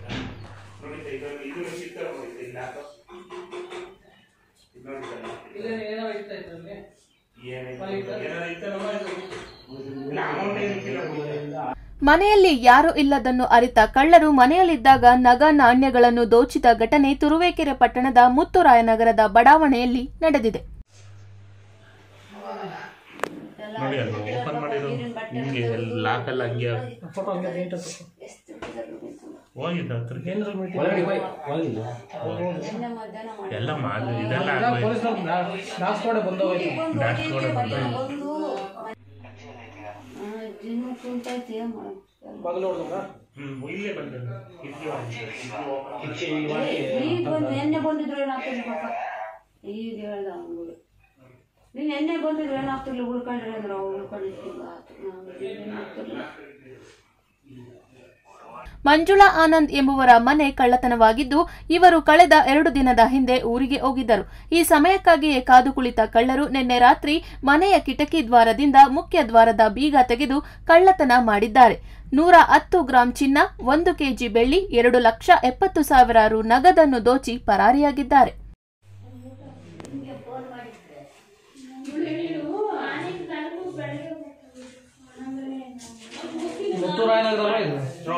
Speaker 1: ಮನೆಯಲ್ಲಿ ಯಾರೂ ಇಲ್ಲದನ್ನು ಅರಿತ ಕಳ್ಳರು ಮನೆಯಲ್ಲಿದ್ದಾಗ ನಗ ನಾಣ್ಯಗಳನ್ನು ದೋಚಿದ ಘಟನೆ ತುರುವೇಕೆರೆ ಪಟ್ಟಣದ ಮುತ್ತುರಾಯನಗರದ ಬಡಾವಣೆಯಲ್ಲಿ ನಡೆದಿದೆ
Speaker 14: ನೋಡಿ ಅಲ್ಲಿ ಓಪನ್ ಮಾಡಿರೋ ಹಿಂಗೆ ಲಾಕಲ್ಲಿ ಹಂಗೆ
Speaker 15: ಫೋಟೋ ಹಂಗೆ ನೀಟ್
Speaker 14: ಹೋಗಿದ್ದ ಹತ್ರಕ್ಕೆ
Speaker 15: ಒಳಗಡೆ
Speaker 14: ಎಲ್ಲ ಮಾಡಿ ಇದೆಲ್ಲ
Speaker 15: ಪೊಲೀಸ್ನವ್ರು ನಾಲ್ಕು ಕಡೆ ಬಂದೋಗೈತೆ
Speaker 14: ಡ್ಯಾಶ್ ಬೋರ್ಡ್ ಬಂದು
Speaker 13: ಜಿನ್ ಕುಂತೈತಿ ಏನ್ ಮಾಡೋದು
Speaker 15: ಬಾಗಿಲು ಹೊಡೆದ್ರ
Speaker 14: ಹ್ಮ್ ಇಲ್ಲೇ ಬಂದದ್ದು
Speaker 13: ಈಗ ಬಂದು ಎಣ್ಣೆ ಬಂದಿದ್ರು ಏನಾಗ್ತಿಲ್ಲ ಪಾಪ ಈಗ ಹೇಳ್ದ ಅವ್ನಿಗೆ ನೀನು ಎಣ್ಣೆ ಬಂದಿದ್ರು ಏನಾಗ್ತಿರ್ಲಿ ಉಳ್ಕೊಂಡ್ರೆ ಅಂದ್ರೆ ಅವ್ರು ಉಳ್ಕೊಂಡಿರ್ತಿಲ್ಲ ಏನಾಗ್ತಿರ್ಲಿಲ್ಲ
Speaker 1: ಮಂಜುಳಾ ಆನಂದ್ ಎಂಬುವರ ಮನೆ ಕಳ್ಳತನವಾಗಿದ್ದು ಇವರು ಕಳೆದ ಎರಡು ದಿನದ ಹಿಂದೆ ಊರಿಗೆ ಹೋಗಿದ್ದರು ಈ ಸಮಯಕ್ಕಾಗಿಯೇ ಕಾದು ಕುಳಿತ ಕಳ್ಳರು ನಿನ್ನೆ ರಾತ್ರಿ ಮನೆಯ ಕಿಟಕಿ ದ್ವಾರದಿಂದ ಮುಖ್ಯ ದ್ವಾರದ ಬೀಗ ತೆಗೆದು ಕಳ್ಳತನ ಮಾಡಿದ್ದಾರೆ ನೂರ ಹತ್ತು ಗ್ರಾಂ ಚಿನ್ನ ಒಂದು ಕೆಜಿ ಬೆಳ್ಳಿ ಎರಡು ಲಕ್ಷ ಎಪ್ಪತ್ತು ಸಾವಿರ ರು ನಗದನ್ನು ದೋಚಿ ಪರಾರಿಯಾಗಿದ್ದಾರೆ
Speaker 15: ಮುತ್ತೂರಾಯನಗರ ಇದು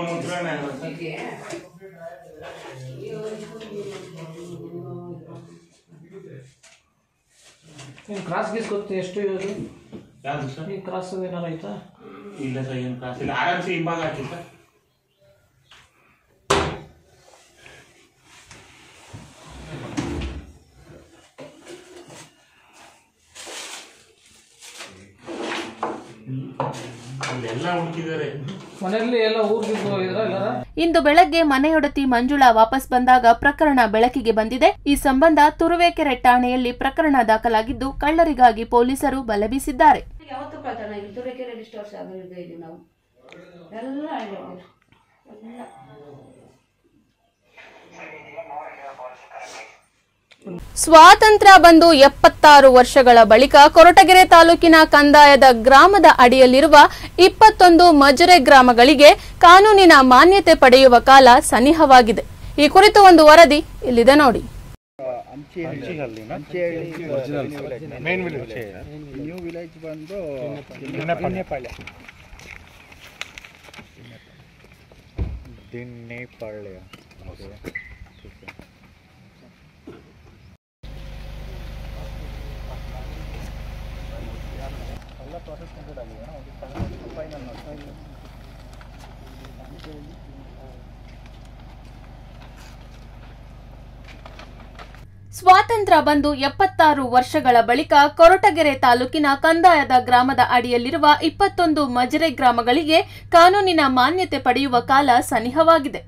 Speaker 15: ನೀನು ಕ್ರಾಸ್ ಗೀಸ್ ಗೊತ್ತು ಎಷ್ಟು ಇರೋದು
Speaker 14: ಯಾವ್ದು ಸರ್
Speaker 15: ಈ ಕ್ರಾಸ್ ಏನಾರು ಆಯ್ತಾ
Speaker 14: ಇಲ್ಲ ಸರ್ ಏನು ಕಾಸು ಇಲ್ಲ ಆರಾಮ್ಸೆ ಹಿಂಭಾಗ ಹಾಕಿ ಸರ್ ಅಲ್ಲೆಲ್ಲ ಹುಡುಕಿದ್ದಾರೆ
Speaker 15: ಮನೆಯಲ್ಲಿ ಎಲ್ಲ ಊರಿಗೆ ಹೋಗಿದ್ರ ಎಲ್ಲಾರ
Speaker 1: ಇಂದು ಬೆಳಗ್ಗೆ ಮನೆಯೊಡತಿ ಮಂಜುಳಾ ವಾಪಸ್ ಬಂದಾಗ ಪ್ರಕರಣ ಬೆಳಕಿಗೆ ಬಂದಿದೆ ಈ ಸಂಬಂಧ ತುರುವೇಕೆರೆ ಠಾಣೆಯಲ್ಲಿ ಪ್ರಕರಣ ದಾಖಲಾಗಿದ್ದು ಕಳ್ಳರಿಗಾಗಿ ಪೊಲೀಸರು ಬಲೆ ಬೀಸಿದ್ದಾರೆ
Speaker 13: ಯಾವತ್ತೂ ಕಳ್ತನ ಇಲ್ಲಿ ತುರುವೇಕೆರೆ ಡಿಸ್ಟೋರ್ಸ್ ಆಗಿರೋದೇ ಇಲ್ಲಿ ನಾವು ಎಲ್ಲ ಆಗಿರೋದು ಎಲ್ಲ
Speaker 1: ಸ್ವಾತಂತ್ರ್ಯ ಬಂದು ಎಪ್ಪತ್ತಾರು ವರ್ಷಗಳ ಬಳಿಕ ಕೊರಟಗೆರೆ ತಾಲೂಕಿನ ಕಂದಾಯದ ಗ್ರಾಮದ ಅಡಿಯಲ್ಲಿರುವ ಇಪ್ಪತ್ತೊಂದು ಮಜರೆ ಗ್ರಾಮಗಳಿಗೆ ಕಾನೂನಿನ ಮಾನ್ಯತೆ ಪಡೆಯುವ ಕಾಲ ಸನಿಹವಾಗಿದೆ ಈ ಕುರಿತು ಒಂದು ವರದಿ ಇಲ್ಲಿದೆ ನೋಡಿ
Speaker 16: ಮೇನ್ ವಿಲೇಜ್ ನ್ಯೂ ವಿಲೇಜ್ ಬಂದು ದಿನ್ನೇಪಾಳ್ಯ ದಿನ್ನೇಪಾಳ್ಯ ಎಲ್ಲ ಪ್ರಾಸೆಸ್ ಕಂಪ್ಲೀಟ್ ಆಗಿದೆ ಫೈನಲ್
Speaker 1: ಸ್ವಾತಂತ್ರ್ಯ ಬಂದು ಎಪ್ಪತ್ತಾರು ವರ್ಷಗಳ ಬಳಿಕ ಕೊರಟಗೆರೆ ತಾಲೂಕಿನ ಕಂದಾಯದ ಗ್ರಾಮದ ಅಡಿಯಲ್ಲಿರುವ ಇಪ್ಪತ್ತೊಂದು ಮಜರೆ ಗ್ರಾಮಗಳಿಗೆ ಕಾನೂನಿನ ಮಾನ್ಯತೆ ಪಡೆಯುವ ಕಾಲ ಸನಿಹವಾಗಿದೆ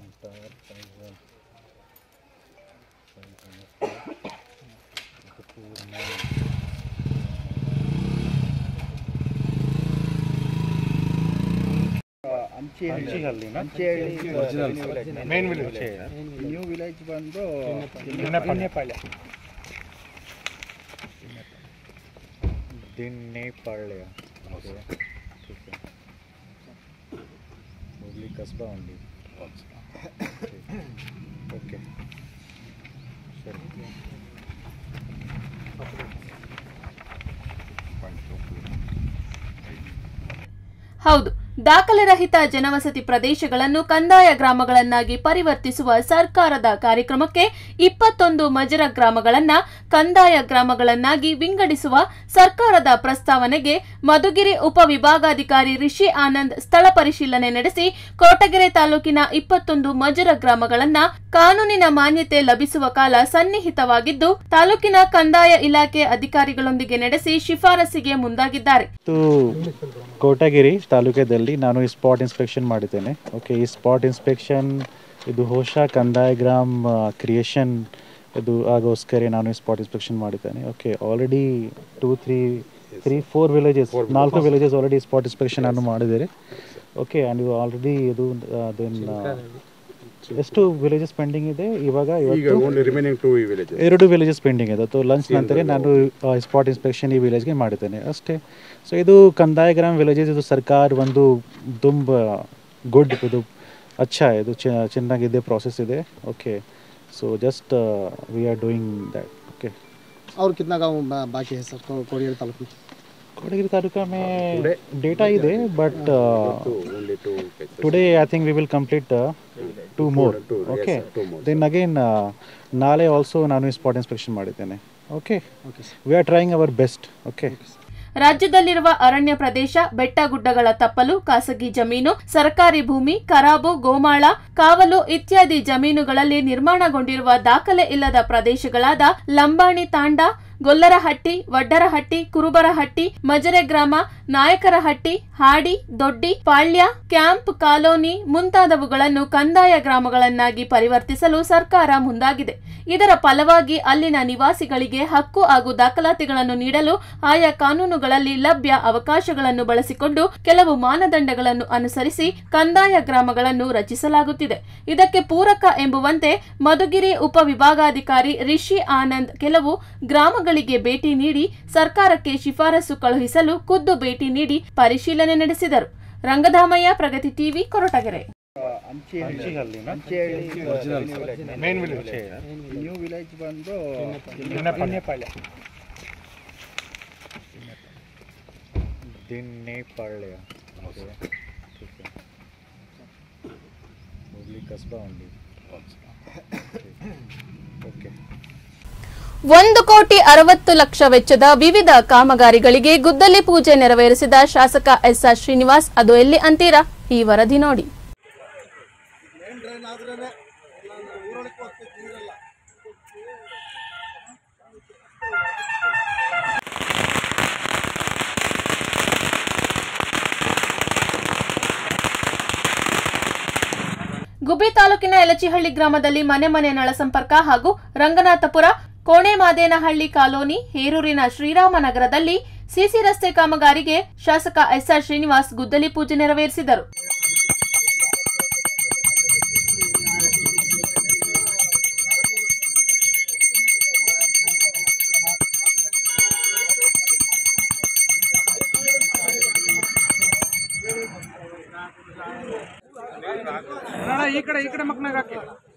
Speaker 16: Hanchihalli Hanchihalli main village new village ಬಂದು ದಿನ್ನೇಪಾಳ್ಯ ದಿನ್ನೇಪಾಳ್ಯ ಹುಬ್ಳಿ ಕಸ್ಬಾ ಉಂಡಿ ಓಕೆ ಸರಿ
Speaker 1: ಹೌದು ದಾಖಲೆ ರಹಿತ ಜನವಸತಿ ಪ್ರದೇಶಗಳನ್ನು ಕಂದಾಯ ಗ್ರಾಮಗಳನ್ನಾಗಿ ಪರಿವರ್ತಿಸುವ ಸರ್ಕಾರದ ಕಾರ್ಯಕ್ರಮಕ್ಕೆ ಇಪ್ಪತ್ತೊಂದು ಮಜರ ಗ್ರಾಮಗಳನ್ನ ಕಂದಾಯ ಗ್ರಾಮಗಳನ್ನಾಗಿ ವಿಂಗಡಿಸುವ ಸರ್ಕಾರದ ಪ್ರಸ್ತಾವನೆಗೆ ಮಧುಗಿರಿ ಉಪವಿಭಾಗಾಧಿಕಾರಿ ರಿಷಿ ಆನಂದ್ ಸ್ಥಳ ಪರಿಶೀಲನೆ ನಡೆಸಿ ಕೋಟಗೆರೆ ತಾಲೂಕಿನ ಇಪ್ಪತ್ತೊಂದು ಮಜರ ಗ್ರಾಮಗಳನ್ನ ಕಾನೂನಿನ ಮಾನ್ಯತೆ ಲಭಿಸುವ ಕಾಲ ಸನ್ನಿಹಿತವಾಗಿದ್ದು ತಾಲೂಕಿನ ಕಂದಾಯ ಇಲಾಖೆ ಅಧಿಕಾರಿಗಳೊಂದಿಗೆ ನಡೆಸಿ ಶಿಫಾರಸಿಗೆ ಮುಂದಾಗಿದ್ದಾರೆ
Speaker 16: ಇವತ್ತು ಕೋಟಗಿರಿ ತಾಲೂಕದಲ್ಲಿ ನಾನು ಈ ಸ್ಪಾಟ್ ಇನ್ಸ್ಪೆಕ್ಷನ್ ಮಾಡಿದ್ದೇನೆ ಓಕೆ ಈ ಸ್ಪಾಟ್ ಇನ್ಸ್ಪೆಕ್ಷನ್ ಇದು ಹೊಸ ಕಂದಾಯ ಗ್ರಾಮ್ ಕ್ರಿಯೇಷನ್ ಇದು ಆಗೋಸ್ಕರ ನಾನು ಈ ಸ್ಪಾಟ್ ಇನ್ಸ್ಪೆಕ್ಷನ್ ಮಾಡಿದ್ದೇನೆ okay already two three three four villages ನಾಲ್ಕು ವಿಲೇಜಸ್ ಆಲ್ರೆಡಿ ಸ್ಪಾಟ್ ಇನ್ಸ್ಪೆಕ್ಷನ್ ನಾನು ಮಾಡಿದ್ದೇನೆ ಓಕೆ ಆ್ಯಂಡ್ ಇದು ಆಲ್ರೆಡಿ ಇದು ದೆನ್ ಎಷ್ಟು ವಿಲೇಜಸ್ ಪೆಂಡಿಂಗ್ ಇದೆ ಇವಾಗ ಇವತ್ತು
Speaker 17: ರಿಮೈನಿಂಗ್ ಟೂ ವಿಲೇಜ್
Speaker 16: ಎರಡು ವಿಲೇಜಸ್ ಪೆಂಡಿಂಗ್ ಇದೆ ಅಥವಾ ಲಂಚ್ ನಂತರ ನಾನು ಸ್ಪಾಟ್ ಇನ್ಸ್ಪೆಕ್ಷನ್ ಈ ವಿಲೇಜ್ಗೆ ಮಾಡಿದ್ದೇನೆ ಅಷ್ಟೇ ಸೊ ಇದು ಕಂದಾಯ ಗ್ರಾಮ್ ವಿಲೇಜಸ್ ಇದು ಸರ್ಕಾರ ಒಂದು ತುಂಬ ಗುಡ್ ಇದು ಅಚ್ಚಾ ಇದು ಚೆ- ಚೆನ್ನಾಗಿದೆ ಪ್ರಾಸೆಸ್ ಇದೆ okay so just we are doing that okay
Speaker 18: और कितना गाँव बा, बाकी है सर को- कोड़ियल तालुक में
Speaker 16: कोडगिरी तालुका में डेटा ಇದೆ but today I think we will complete two more okay then again ನಾಳೆ ಆಲ್ಸೋ ನಾನು ಸ್ಪಾಟ್ ಇನ್ಸ್ಪೆಕ್ಷನ್ ಮಾಡಿದ್ದೇನೆ okay we are trying our best okay
Speaker 1: ರಾಜ್ಯದಲ್ಲಿರುವ ಅರಣ್ಯ ಪ್ರದೇಶ ಬೆಟ್ಟ ಗುಡ್ಡಗಳ ತಪ್ಪಲು ಖಾಸಗಿ ಜಮೀನು ಸರ್ಕಾರಿ ಭೂಮಿ ಕರಾಬು ಗೋಮಾಳ ಕಾವಲು ಇತ್ಯಾದಿ ಜಮೀನುಗಳಲ್ಲಿ ನಿರ್ಮಾಣಗೊಂಡಿರುವ ದಾಖಲೆ ಇಲ್ಲದ ಪ್ರದೇಶಗಳಾದ ಲಂಬಾಣಿ ತಾಂಡ ಗೊಲ್ಲರಹಟ್ಟಿ ವಡ್ಡರಹಟ್ಟಿ ಕುರುಬರಹಟ್ಟಿ ಮಜರೆ ಗ್ರಾಮ ನಾಯಕರಹಟ್ಟಿ ಹಾಡಿ ದೊಡ್ಡಿ ಪಾಳ್ಯ ಕ್ಯಾಂಪ್ ಕಾಲೋನಿ ಮುಂತಾದವುಗಳನ್ನು ಕಂದಾಯ ಗ್ರಾಮಗಳನ್ನಾಗಿ ಪರಿವರ್ತಿಸಲು ಸರ್ಕಾರ ಮುಂದಾಗಿದೆ ಇದರ ಫಲವಾಗಿ ಅಲ್ಲಿನ ನಿವಾಸಿಗಳಿಗೆ ಹಕ್ಕು ಹಾಗೂ ದಾಖಲಾತಿಗಳನ್ನು ನೀಡಲು ಆಯಾ ಕಾನೂನುಗಳಲ್ಲಿ ಲಭ್ಯ ಅವಕಾಶಗಳನ್ನು ಬಳಸಿಕೊಂಡು ಕೆಲವು ಮಾನದಂಡಗಳನ್ನು ಅನುಸರಿಸಿ ಕಂದಾಯ ಗ್ರಾಮಗಳನ್ನು ರಚಿಸಲಾಗುತ್ತಿದೆ ಇದಕ್ಕೆ ಪೂರಕ ಎಂಬುವಂತೆ ಮಧುಗಿರಿ ಉಪವಿಭಾಗಾಧಿಕಾರಿ ರಿಷಿ ಆನಂದ್ ಕೆಲವು ಗ್ರಾಮಗಳಿಗೆ ಭೇಟಿ ನೀಡಿ ಸರ್ಕಾರಕ್ಕೆ ಶಿಫಾರಸು ಕಳುಹಿಸಲು ಖುದ್ದು ಭೇಟಿ ನೀಡಿ ಪರಿಶೀಲನೆ ನಡೆಸಿದರು Rangadhamaiah Pragathi TV Koratagere
Speaker 17: main village
Speaker 16: new village ಬಂದು
Speaker 17: ದಿನ್ನೇಪಾಳ್ಯ
Speaker 16: ದಿನ್ನೇಪಾಳ್ಯ ಓಕೆ ಹುಬ್ಳಿ ಕಸ್ಬಾ only. ಓಕೆ
Speaker 1: ಒಂದು ಕೋಟಿ ಅರವತ್ತು ಲಕ್ಷ ವೆಚ್ಚದ ವಿವಿಧ ಕಾಮಗಾರಿಗಳಿಗೆ ಗುದ್ದಲಿ ಪೂಜೆ ನೆರವೇರಿಸಿದ ಶಾಸಕ ಎಸ್ಆರ್ ಶ್ರೀನಿವಾಸ್ ಅದು ಎಲ್ಲಿ ಅಂತೀರಾ ಈ ವರದಿ ನೋಡಿ ಗುಬ್ಬಿ ತಾಲೂಕಿನ ಯಲಚಿಹಳ್ಳಿ ಗ್ರಾಮದಲ್ಲಿ ಮನೆ ಮನೆ ನಳ ಸಂಪರ್ಕ ಹಾಗೂ ರಂಗನಾಥಪುರ ಕೋಣೆಮಾದೇನಹಳ್ಳಿ ಕಾಲೋನಿ ಹೇರೂರಿನ ಶ್ರೀರಾಮನಗರದಲ್ಲಿ ಸಿಸಿ ರಸ್ತೆ ಕಾಮಗಾರಿಗೆ ಶಾಸಕ ಎಸ್ಆರ್ ಶ್ರೀನಿವಾಸ್ ಗುದ್ದಲಿ ಪೂಜೆ ನೆರವೇರಿಸಿದರು
Speaker 15: ಈ ಕಡೆ ಈ ಕಡೆ ಮಕ್ಕಳಾಗ ಹಾಕಿ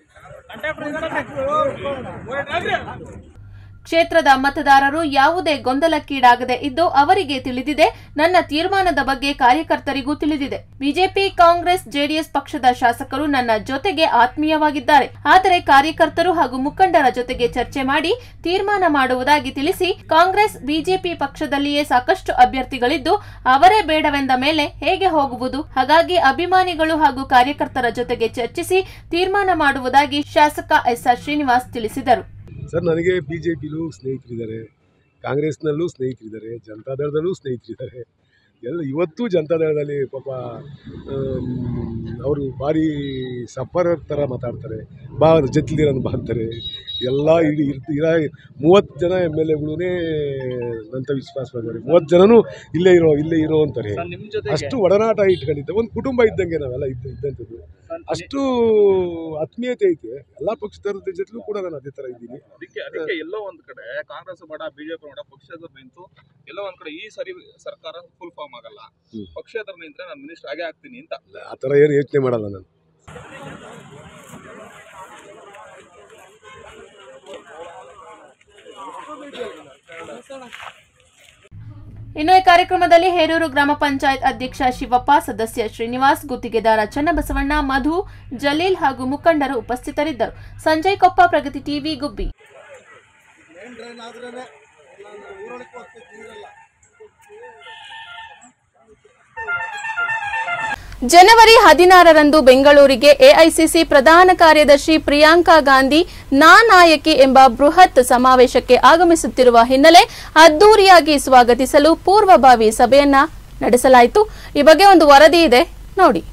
Speaker 1: ಕ್ಷೇತ್ರದ ಮತದಾರರು ಯಾವುದೇ ಗೊಂದಲಕ್ಕೀಡಾಗದೆ ಇದ್ದು ಅವರಿಗೆ ತಿಳಿದಿದೆ ನನ್ನ ತೀರ್ಮಾನದ ಬಗ್ಗೆ ಕಾರ್ಯಕರ್ತರಿಗೂ ತಿಳಿದಿದೆ ಬಿಜೆಪಿ ಕಾಂಗ್ರೆಸ್ ಜೆಡಿಎಸ್ ಪಕ್ಷದ ಶಾಸಕರು ನನ್ನ ಜೊತೆಗೆ ಆತ್ಮೀಯವಾಗಿದ್ದಾರೆ ಆದರೆ ಕಾರ್ಯಕರ್ತರು ಹಾಗೂ ಮುಖಂಡರ ಜೊತೆಗೆ ಚರ್ಚೆ ಮಾಡಿ ತೀರ್ಮಾನ ಮಾಡುವುದಾಗಿ ತಿಳಿಸಿ ಕಾಂಗ್ರೆಸ್ ಬಿಜೆಪಿ ಪಕ್ಷದಲ್ಲಿಯೇ ಸಾಕಷ್ಟು ಅಭ್ಯರ್ಥಿಗಳಿದ್ದು ಅವರೇ ಬೇಡವೆಂದ ಮೇಲೆ ಹೇಗೆ ಹೋಗುವುದು ಹಾಗಾಗಿ ಅಭಿಮಾನಿಗಳು ಹಾಗೂ ಕಾರ್ಯಕರ್ತರ ಜೊತೆಗೆ ಚರ್ಚಿಸಿ ತೀರ್ಮಾನ ಮಾಡುವುದಾಗಿ ಶಾಸಕ ಎಸ್ಆರ್ ಶ್ರೀನಿವಾಸ್ ತಿಳಿಸಿದರು
Speaker 19: ಸರ್ ನನಗೆ ಬಿ ಜೆ ಪಿಲೂ ಸ್ನೇಹಿತರಿದ್ದಾರೆ ಕಾಂಗ್ರೆಸ್ನಲ್ಲೂ ಸ್ನೇಹಿತರಿದ್ದಾರೆ ಜನತಾದಳದಲ್ಲೂ ಸ್ನೇಹಿತರಿದ್ದಾರೆ ಎಲ್ಲ ಇವತ್ತು ಜನತಾದಳದಲ್ಲಿ ಪಾಪ ಅವರು ಭಾರಿ ಸಫರ್ ಥರ ಮಾತಾಡ್ತಾರೆ ಬಾ ಜೊತೆಲಿರೋನು ಬಾ ಅಂತಾರೆ ಎಲ್ಲ ಇಡೀ ಇರ್ತ ಇರ ಮೂವತ್ತು ಜನ ಎಮ್ ಎಲ್ ಎಗಳೂ ನಂತ ವಿಶ್ವಾಸ ಮಾಡಿದ್ದಾರೆ ಮೂವತ್ತು ಜನನೂ ಇಲ್ಲೇ ಇರೋ ಇಲ್ಲೇ ಇರೋ ಅಂತಾರೆ ಅಷ್ಟು ಒಡನಾಟ ಇಟ್ಕೊಂಡಿದ್ದೆ ಒಂದು ಕುಟುಂಬ ಇದ್ದಂಗೆ ನಾವೆಲ್ಲ ಇದ್ದ ಇದ್ದಂಥದ್ದು ಅಷ್ಟು ಆತ್ಮೀಯತೆ ಐತೆ ಎಲ್ಲ ಪಕ್ಷದ ಜೊತೆಲೂ ಕೂಡ ನಾನು ಅದೇ ಥರ ಇದ್ದೀನಿ
Speaker 20: ಅದಕ್ಕೆ ಅದಕ್ಕೆ ಎಲ್ಲೋ ಒಂದ್ ಕಡೆ ಕಾಂಗ್ರೆಸ್ ಬೇಡ ಬಿಜೆಪಿ ಬೇಡ ಪಕ್ಷೇತರ ನಿಂತು ಎಲ್ಲೋ ಒಂದ್ ಕಡೆ ಈ ಸರಿ ಸರ್ಕಾರ ಫುಲ್ ಫಾರ್ಮ್ ಆಗಲ್ಲ ಪಕ್ಷೇತರ ನಿಂತ್ರೆ ನಾನು ಮಿನಿಸ್ಟರ್ ಆಗೇ ಆಗ್ತೀನಿ ಅಂತ
Speaker 19: ಆ ಥರ ಏನು ಯೋಚನೆ ಮಾಡಲ್ಲ ನಾನು
Speaker 1: ಇನ್ನು ಈ ಕಾರ್ಯಕ್ರಮದಲ್ಲಿ ಹೇರೂರು ಗ್ರಾಮ ಪಂಚಾಯತ್ ಅಧ್ಯಕ್ಷ ಶಿವಪ್ಪ ಸದಸ್ಯ ಶ್ರೀನಿವಾಸ್ ಗುತ್ತಿಗೆದಾರ ಚನ್ನಬಸವಣ್ಣ ಮಧು ಜಲೀಲ್ ಹಾಗೂ ಮುಖಂಡರು ಉಪಸ್ಥಿತರಿದ್ದರು ಸಂಜಯ್ ಕೊಪ್ಪ ಪ್ರಗತಿ ಟಿವಿ ಗುಬ್ಬಿ ಜನವರಿ ಹದಿನಾರರಂದು ಬೆಂಗಳೂರಿಗೆ ಎಐಸಿಸಿ ಪ್ರಧಾನ ಕಾರ್ಯದರ್ಶಿ ಪ್ರಿಯಾಂಕಾ ಗಾಂಧಿ ನಾ ನಾಯಕಿ ಎಂಬ ಬೃಹತ್ ಸಮಾವೇಶಕ್ಕೆ ಆಗಮಿಸುತ್ತಿರುವ ಹಿನ್ನೆಲೆ ಅದ್ದೂರಿಯಾಗಿ ಸ್ವಾಗತಿಸಲು ಪೂರ್ವಭಾವಿ ಸಭೆಯನ್ನ ನಡೆಸಲಾಯಿತು ಈ ಬಗ್ಗೆ ಒಂದು ವರದಿ ಇದೆ ನೋಡಿ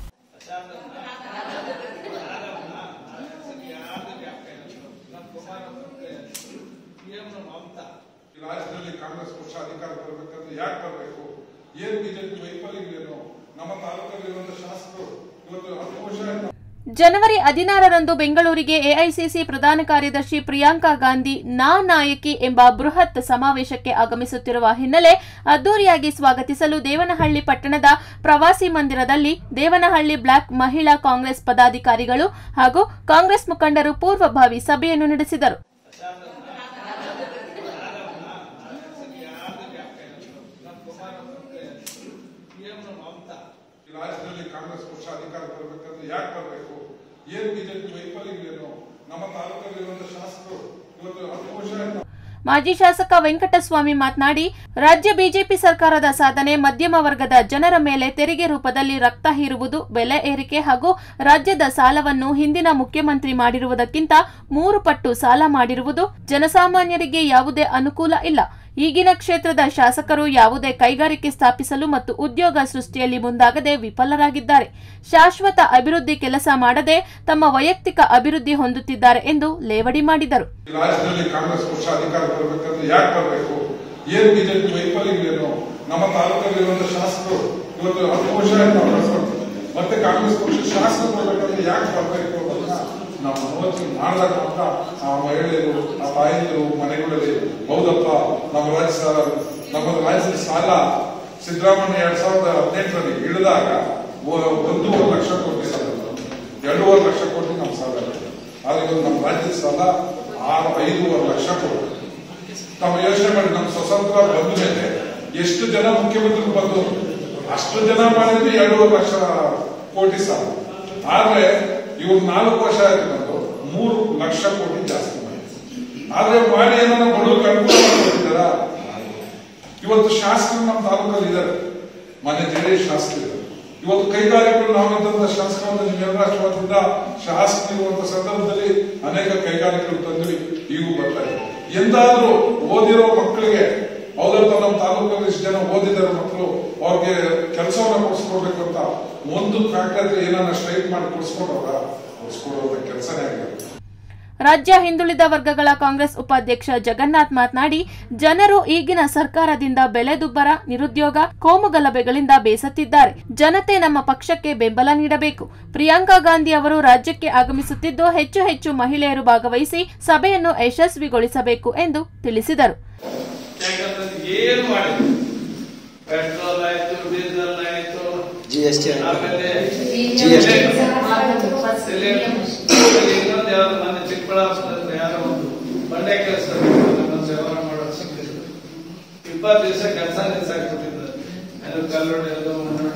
Speaker 21: ಈ ರಾಜ್ಯದಲ್ಲಿ ಕಾಂಗ್ರೆಸ್ ಪಕ್ಷ ಅಧಿಕಾರ ಬರಬೇಕಂದ್ರೆ ಯಾಕೆ ಬರಬೇಕು ಏನು ಬಿಜೆಪಿ ವೈಫಲ್ಯಗಳೇನು ನಮ್ಮ ತಾಲೂಕಲ್ಲಿರುವಂತಹ ಶಾಸಕರು ಇವತ್ತು ಹತ್ತು ವರ್ಷ ಆಯ್ತು
Speaker 1: ಜನವರಿ ಹದಿನಾರರಂದು ಬೆಂಗಳೂರಿಗೆ ಎಐಸಿಸಿ ಪ್ರಧಾನ ಕಾರ್ಯದರ್ಶಿ ಪ್ರಿಯಾಂಕಾ ಗಾಂಧಿ ನಾ ನಾಯಕಿ ಎಂಬ ಬೃಹತ್ ಸಮಾವೇಶಕ್ಕೆ ಆಗಮಿಸುತ್ತಿರುವ ಹಿನ್ನೆಲೆ ಅದ್ದೂರಿಯಾಗಿ ಸ್ವಾಗತಿಸಲು ದೇವನಹಳ್ಳಿ ಪಟ್ಟಣದ ಪ್ರವಾಸಿ ಮಂದಿರದಲ್ಲಿ ದೇವನಹಳ್ಳಿ ಬ್ಲಾಕ್ ಮಹಿಳಾ ಕಾಂಗ್ರೆಸ್ ಪದಾಧಿಕಾರಿಗಳು ಹಾಗೂ ಕಾಂಗ್ರೆಸ್ ಮುಖಂಡರು ಪೂರ್ವಭಾವಿ ಸಭೆಯನ್ನು ನಡೆಸಿದರು
Speaker 21: ಈ ರಾಜ್ಯದಲ್ಲಿ ಕಾಂಗ್ರೆಸ್ ಪಕ್ಷ ಅಧಿಕಾರ ಬರಬೇಕಂದ್ರೆ ಯಾಕೆ ಬರಬೇಕು ಏನು ಬಿಜೆಪಿ ವೈಫಲ್ಯಗಳೇನು ನಮ್ಮ ತಾಲೂಕಲ್ಲಿರುವಂತಹ ಶಾಸಕರು ಇವತ್ತು ಹತ್ತು ವರ್ಷ ಆಯ್ತು
Speaker 1: ಮಾಜಿ ಶಾಸಕ ವೆಂಕಟಸ್ವಾಮಿ ಮಾತನಾಡಿ ರಾಜ್ಯ ಬಿಜೆಪಿ ಸರ್ಕಾರದ ಸಾಧನೆ ಮಧ್ಯಮ ವರ್ಗದ ಜನರ ಮೇಲೆ ತೆರಿಗೆ ರೂಪದಲ್ಲಿ ರಕ್ತ ಹೀರುವುದು ಬೆಲೆ ಏರಿಕೆ ಹಾಗೂ ರಾಜ್ಯದ ಸಾಲವನ್ನು ಹಿಂದಿನ ಮುಖ್ಯಮಂತ್ರಿ ಮಾಡಿರುವುದಕ್ಕಿಂತ ಮೂರು ಪಟ್ಟು ಸಾಲ ಮಾಡಿರುವುದು ಜನಸಾಮಾನ್ಯರಿಗೆ ಯಾವುದೇ ಅನುಕೂಲ ಇಲ್ಲ ಈಗಿನ ಕ್ಷೇತ್ರದ ಶಾಸಕರು ಯಾವುದೇ ಕೈಗಾರಿಕೆ ಸ್ಥಾಪಿಸಲು ಮತ್ತು ಉದ್ಯೋಗ ಸೃಷ್ಟಿಯಲ್ಲಿ ಮುಂದಾಗದೆ ವಿಫಲರಾಗಿದ್ದಾರೆ ಶಾಶ್ವತ ಅಭಿವೃದ್ಧಿ ಕೆಲಸ ಮಾಡದೆ ತಮ್ಮ ವೈಯಕ್ತಿಕ ಅಭಿವೃದ್ಧಿ ಹೊಂದುತ್ತಿದ್ದಾರೆ ಎಂದು ಲೇವಡಿ ಮಾಡಿದರು
Speaker 21: ಈ ರಾಜ್ಯದಲ್ಲಿ ಕಾಂಗ್ರೆಸ್ ಪಕ್ಷ ಅಧಿಕಾರ ಬರಬೇಕಂದ್ರೆ ಯಾಕೆ ಬರಬೇಕು ಏನು ಬಿಜೆಪಿ ವೈಫಲ್ಯಗಳೇನು ನಮ್ಮ ತಾಲೂಕಲ್ಲಿರುವಂತಹ ಶಾಸಕರು ಇವತ್ತು ಹತ್ತು ವರ್ಷ ಆಯ್ತು ಕಾಂಗ್ರೆಸ್ ಪಕ್ಷ. ಮತ್ತೆ ಕಾಂಗ್ರೆಸ್ ಪಕ್ಷ ಶಾಸಕರು ಬರಬೇಕಂದ್ರೆ ಯಾಕೆ ಬರಬೇಕು ಅಂತ ನಾವು ಮನವರಿಕೆ ಮಾಡಿದಾಗ ಮಾತ್ರ ಆ ಮಹಿಳೆಯರು ಆ ತಾಯಂದಿರು ಮನೆಗಳಲ್ಲಿ ಹೌದಪ್ಪ ನಮ್ಮ ರಾಜ್ಯ ಸಾಲ ನಮ್ಮ ರಾಜ್ಯದ ಸಾಲ ಸಿದ್ದರಾಮಯ್ಯ ಎರಡ್ ಸಾವಿರದ ಹದಿನೆಂಟರಲ್ಲಿ ಇಳಿದಾಗ ಒ- ಒಂದೂವರೆ ಲಕ್ಷ ಕೋಟಿ ಸಾಲ ಎರಡೂವರೆ ಲಕ್ಷ ಕೋಟಿ ನಮ್ಮ ಸಾಲ ಇದೆ. ಆದ್ರೆ ಇವತ್ತು ನಮ್ಮ ರಾಜ್ಯದ ಸಾಲ ಆರು ಐದೂವರೆ ಲಕ್ಷ ಕೋಟಿ ತಾವು ಯೋಚನೆ ಮಾಡಿ ನಮ್ಮ ಸ್ವತಂತ್ರ ಬಂದ ಮೇಲೆ ಎಷ್ಟು ಜನ ಮುಖ್ಯಮಂತ್ರಿಗಳು ಬಂದು ಅಷ್ಟು ಜನ ಮಾಡಿದ್ರೆ ಎರಡೂವರೆ ಲಕ್ಷ ಕೋಟಿ ಸಾಲ ಆದ್ರೆ ಇವ್ರು ನಾಲ್ಕು ವರ್ಷ ಆಯ್ತು ಬಂದು ಮೂರು ಲಕ್ಷ ಕೋಟಿ ಜಾಸ್ತಿ ಮಾಡಿ ಆದ್ರೆ ಮಾಡಿ ಏನಾರ ಬಡವ್ರಿಗೆ ಅನುಕೂಲ ಮಾಡ್ಕೊಟ್ಟಿದ್ದಾರಾ ಇವತ್ತು ಶಾಸಕರು ನಮ್ಮ ತಾಲೂಕಲ್ಲಿ ಇದ್ದಾರೆ ಮನೆ ಜೆಡಿಎಸ್ ಶಾಸಕರು ಇದ್ದಾರೆ ಇವತ್ತು ಕೈಗಾರಿಕೆಗಳು ನಾವಿದ್ದಂತ ಶಾಸಕರಾದ ನಿಮ್ಮೆಲ್ಲರ ಆಶೀರ್ವಾದದಿಂದ ಶಾಸಕರಿರುವಂತ ಸಂದರ್ಭದಲ್ಲಿ ಅನೇಕ ಕೈಗಾರಿಕೆಗಳು ತಂದ್ವಿ ಈಗೂ ಬರ್ತಾ ಇದೆ ಎಂದಾದ್ರೂ ಓದಿರೋ ಮಕ್ಕಳಿಗೆ ಹೌದಪ್ಪ ನಮ್ಮ ತಾಲೂಕಲ್ಲಿ ಇಷ್ಟು ಜನ ಓದಿದ್ದಾರೆ ಮಕ್ಕಳು ಅವ್ರಿಗೆ ಕೆಲಸವನ್ನ ಕೊಡಿಸ್ಕೊಡ್ಬೇಕು ಅಂತ ಒಂದು ಫ್ಯಾಕ್ಟರಿ ಏನಾರ ಸ್ಟ್ರೈಕ್ ಮಾಡಿ ಕೊಡಿಸ್ಕೊಡೋರ ಕೊಡಿಸ್ಕೊಡೋದ ಕೆಲಸನೇ ಆಗಿಲ್ಲ
Speaker 1: ರಾಜ್ಯ ಹಿಂದುಳಿದ ವರ್ಗಗಳ ಕಾಂಗ್ರೆಸ್ ಉಪಾಧ್ಯಕ್ಷ ಜಗನ್ನಾಥ್ ಮಾತನಾಡಿ ಜನರು ಈಗಿನ ಸರ್ಕಾರದಿಂದ ಬೆಲೆದುಬ್ಬರ ನಿರುದ್ಯೋಗ ಕೋಮುಗಲಭೆಗಳಿಂದ ಬೇಸತ್ತಿದ್ದಾರೆ ಜನತೆ ನಮ್ಮ ಪಕ್ಷಕ್ಕೆ ಬೆಂಬಲ ನೀಡಬೇಕು ಪ್ರಿಯಾಂಕಾ ಗಾಂಧಿ ಅವರು ರಾಜ್ಯಕ್ಕೆ ಆಗಮಿಸುತ್ತಿದ್ದು ಹೆಚ್ಚು ಹೆಚ್ಚು ಮಹಿಳೆಯರು ಭಾಗವಹಿಸಿ ಸಭೆಯನ್ನು ಯಶಸ್ವಿಗೊಳಿಸಬೇಕು ಎಂದು ತಿಳಿಸಿದರು
Speaker 22: ಏನು ಮಾಡಿದ್ರು ಪೆಟ್ರೋಲ್ ಆಯ್ತು ಡೀಸೆಲ್ ಆಯ್ತು
Speaker 18: GST ಆಯ್ತು.
Speaker 22: ಆಮೇಲೆ
Speaker 18: GST.
Speaker 22: ಇನ್ನೊಂದು ಯಾವ್ದು ಮೊನ್ನೆ ಚಿಕ್ಕಬಳ್ಳಾಪುರದಲ್ಲಿ ಯಾರೋ ಒಂದು ಬಂಡೆ ಕೆಲಸ ನಮ್ಮ ವ್ಯವಹಾರ ಮಾಡೋದು ಸಿಕ್ಕಿದ್ರು ಇಪ್ಪತ್ತು ದಿವಸ ಕೆಲಸ ನಿಲ್ಸಾಕ್ಬಿಟ್ಟಿದ್ದಾರೆ ಅದು ಕಲ್ಲೊಡೆಯೋದು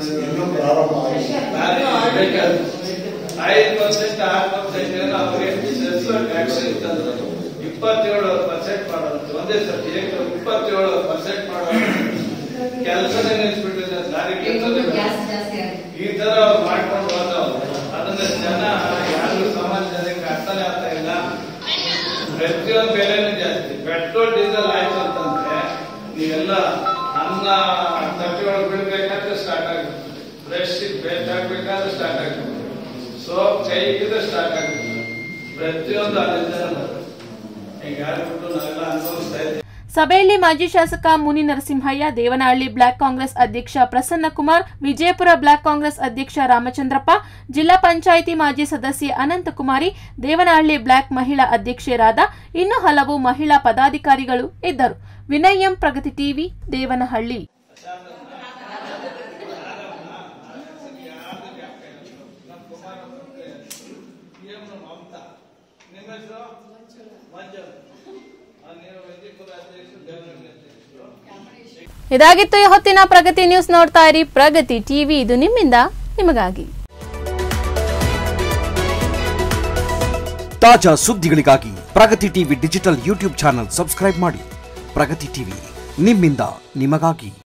Speaker 22: ಐದು ಪರ್ಸೆಂಟ್ ಆರು ಪರ್ಸೆಂಟ್ ಏನೋ ಅವ್ರಿಗೆ ಸೆಸ್ ಟ್ಯಾಕ್ಸ್ ಇರ್ತದೆ ಇಪ್ಪತ್ತೇಳು ಪರ್ಸೆಂಟ್ ಮಾಡೋದು ಒಂದೇ ಸರ್ತಿ ಏಕೆ ಇಪ್ಪತ್ತೇಳು ಪರ್ಸೆಂಟ್ ಮಾಡೋದು ಕೆಲಸನೇ ನಿಲ್ಸ್ಬಿಟ್ಟಿದ್ದಾರೆ ದಾರಿ ಕೆಲಸ ಈ ತರ ಅವ್ರು ಮಾಡ್ಕೊಂಡು ಹೋದವ್ರು ಅದನ್ನ ಜನ ಯಾರು ಸಮಾಜ ಜನಕ್ಕೆ ಅರ್ಥನೇ ಆಗ್ತಾ ಇಲ್ಲ ಪ್ರತಿಯೊಂದು ಬೆಲೆನೂ ಜಾಸ್ತಿ ಪೆಟ್ರೋಲ್ ಡೀಸೆಲ್ ಆಯ್ತು ಅಂತಂದ್ರೆ ನೀವೆಲ್ಲ ಅನ್ನ ತಟ್ಟೆ ಒಳಗೆ ಬಿಡ್ಬೇಕಾದ್ರೆ ಸ್ಟಾರ್ಟ್ ಆಗುತ್ತೆ ಬ್ರಷ್ ಪೇಸ್ಟ್ ಹಾಕ್ಬೇಕಾದ್ರೆ ಸ್ಟಾರ್ಟ್ ಆಗುತ್ತೆ ಸೋಪ್ ಕೈ ಇಕ್ಕಿದ್ರೆ ಸ್ಟಾರ್ಟ್ ಆಗುತ್ತೆ ಪ್ರತಿಯೊಂದು ಅಲ್ಲಿಂದ ಈಗ ಯಾರು ನಾವೆಲ್ಲ ಅನುಭವಿಸ್ತಾ ಇದ್ದೀವಿ
Speaker 1: ಸಭೆಯಲ್ಲಿ ಮಾಜಿ ಶಾಸಕ ಮುನಿ ನರಸಿಂಹಯ್ಯ ದೇವನಹಳ್ಳಿ ಬ್ಲಾಕ್ ಕಾಂಗ್ರೆಸ್ ಅಧ್ಯಕ್ಷ ಪ್ರಸನ್ನ ಕುಮಾರ್ ವಿಜಯಪುರ ಬ್ಲಾಕ್ ಕಾಂಗ್ರೆಸ್ ಅಧ್ಯಕ್ಷ ರಾಮಚಂದ್ರಪ್ಪ ಜಿಲ್ಲಾ ಪಂಚಾಯಿತಿ ಮಾಜಿ ಸದಸ್ಯೆ ಅನಂತಕುಮಾರಿ ದೇವನಹಳ್ಳಿ ಬ್ಲಾಕ್ ಮಹಿಳಾ ಅಧ್ಯಕ್ಷರಾದ ಇನ್ನೂ ಹಲವು ಮಹಿಳಾ ಪದಾಧಿಕಾರಿಗಳು ಇದ್ದರು ವಿನಯ್ ಎಂ ಪ್ರಗತಿ ಟಿವಿ ದೇವನಹಳ್ಳಿ
Speaker 22: ನಿಮ್ಮ ಹೆಸರು ಮಂಜು
Speaker 1: ಇದಾಗಿತ್ತು ಈ ಹೊತ್ತಿನ ಪ್ರಗತಿ ನ್ಯೂಸ್ ನೋಡ್ತಾ ಇರಿ ಪ್ರಗತಿ ಟಿವಿ ಇದು ನಿಮ್ಮಿಂದ ನಿಮಗಾಗಿ
Speaker 7: ತಾಜಾ ಸುದ್ದಿಗಳಿಗಾಗಿ Pragathi TV digital YouTube channel subscribe ಮಾಡಿ ಪ್ರಗತಿ ಟಿವಿ ನಿಮ್ಮಿಂದ ನಿಮಗಾಗಿ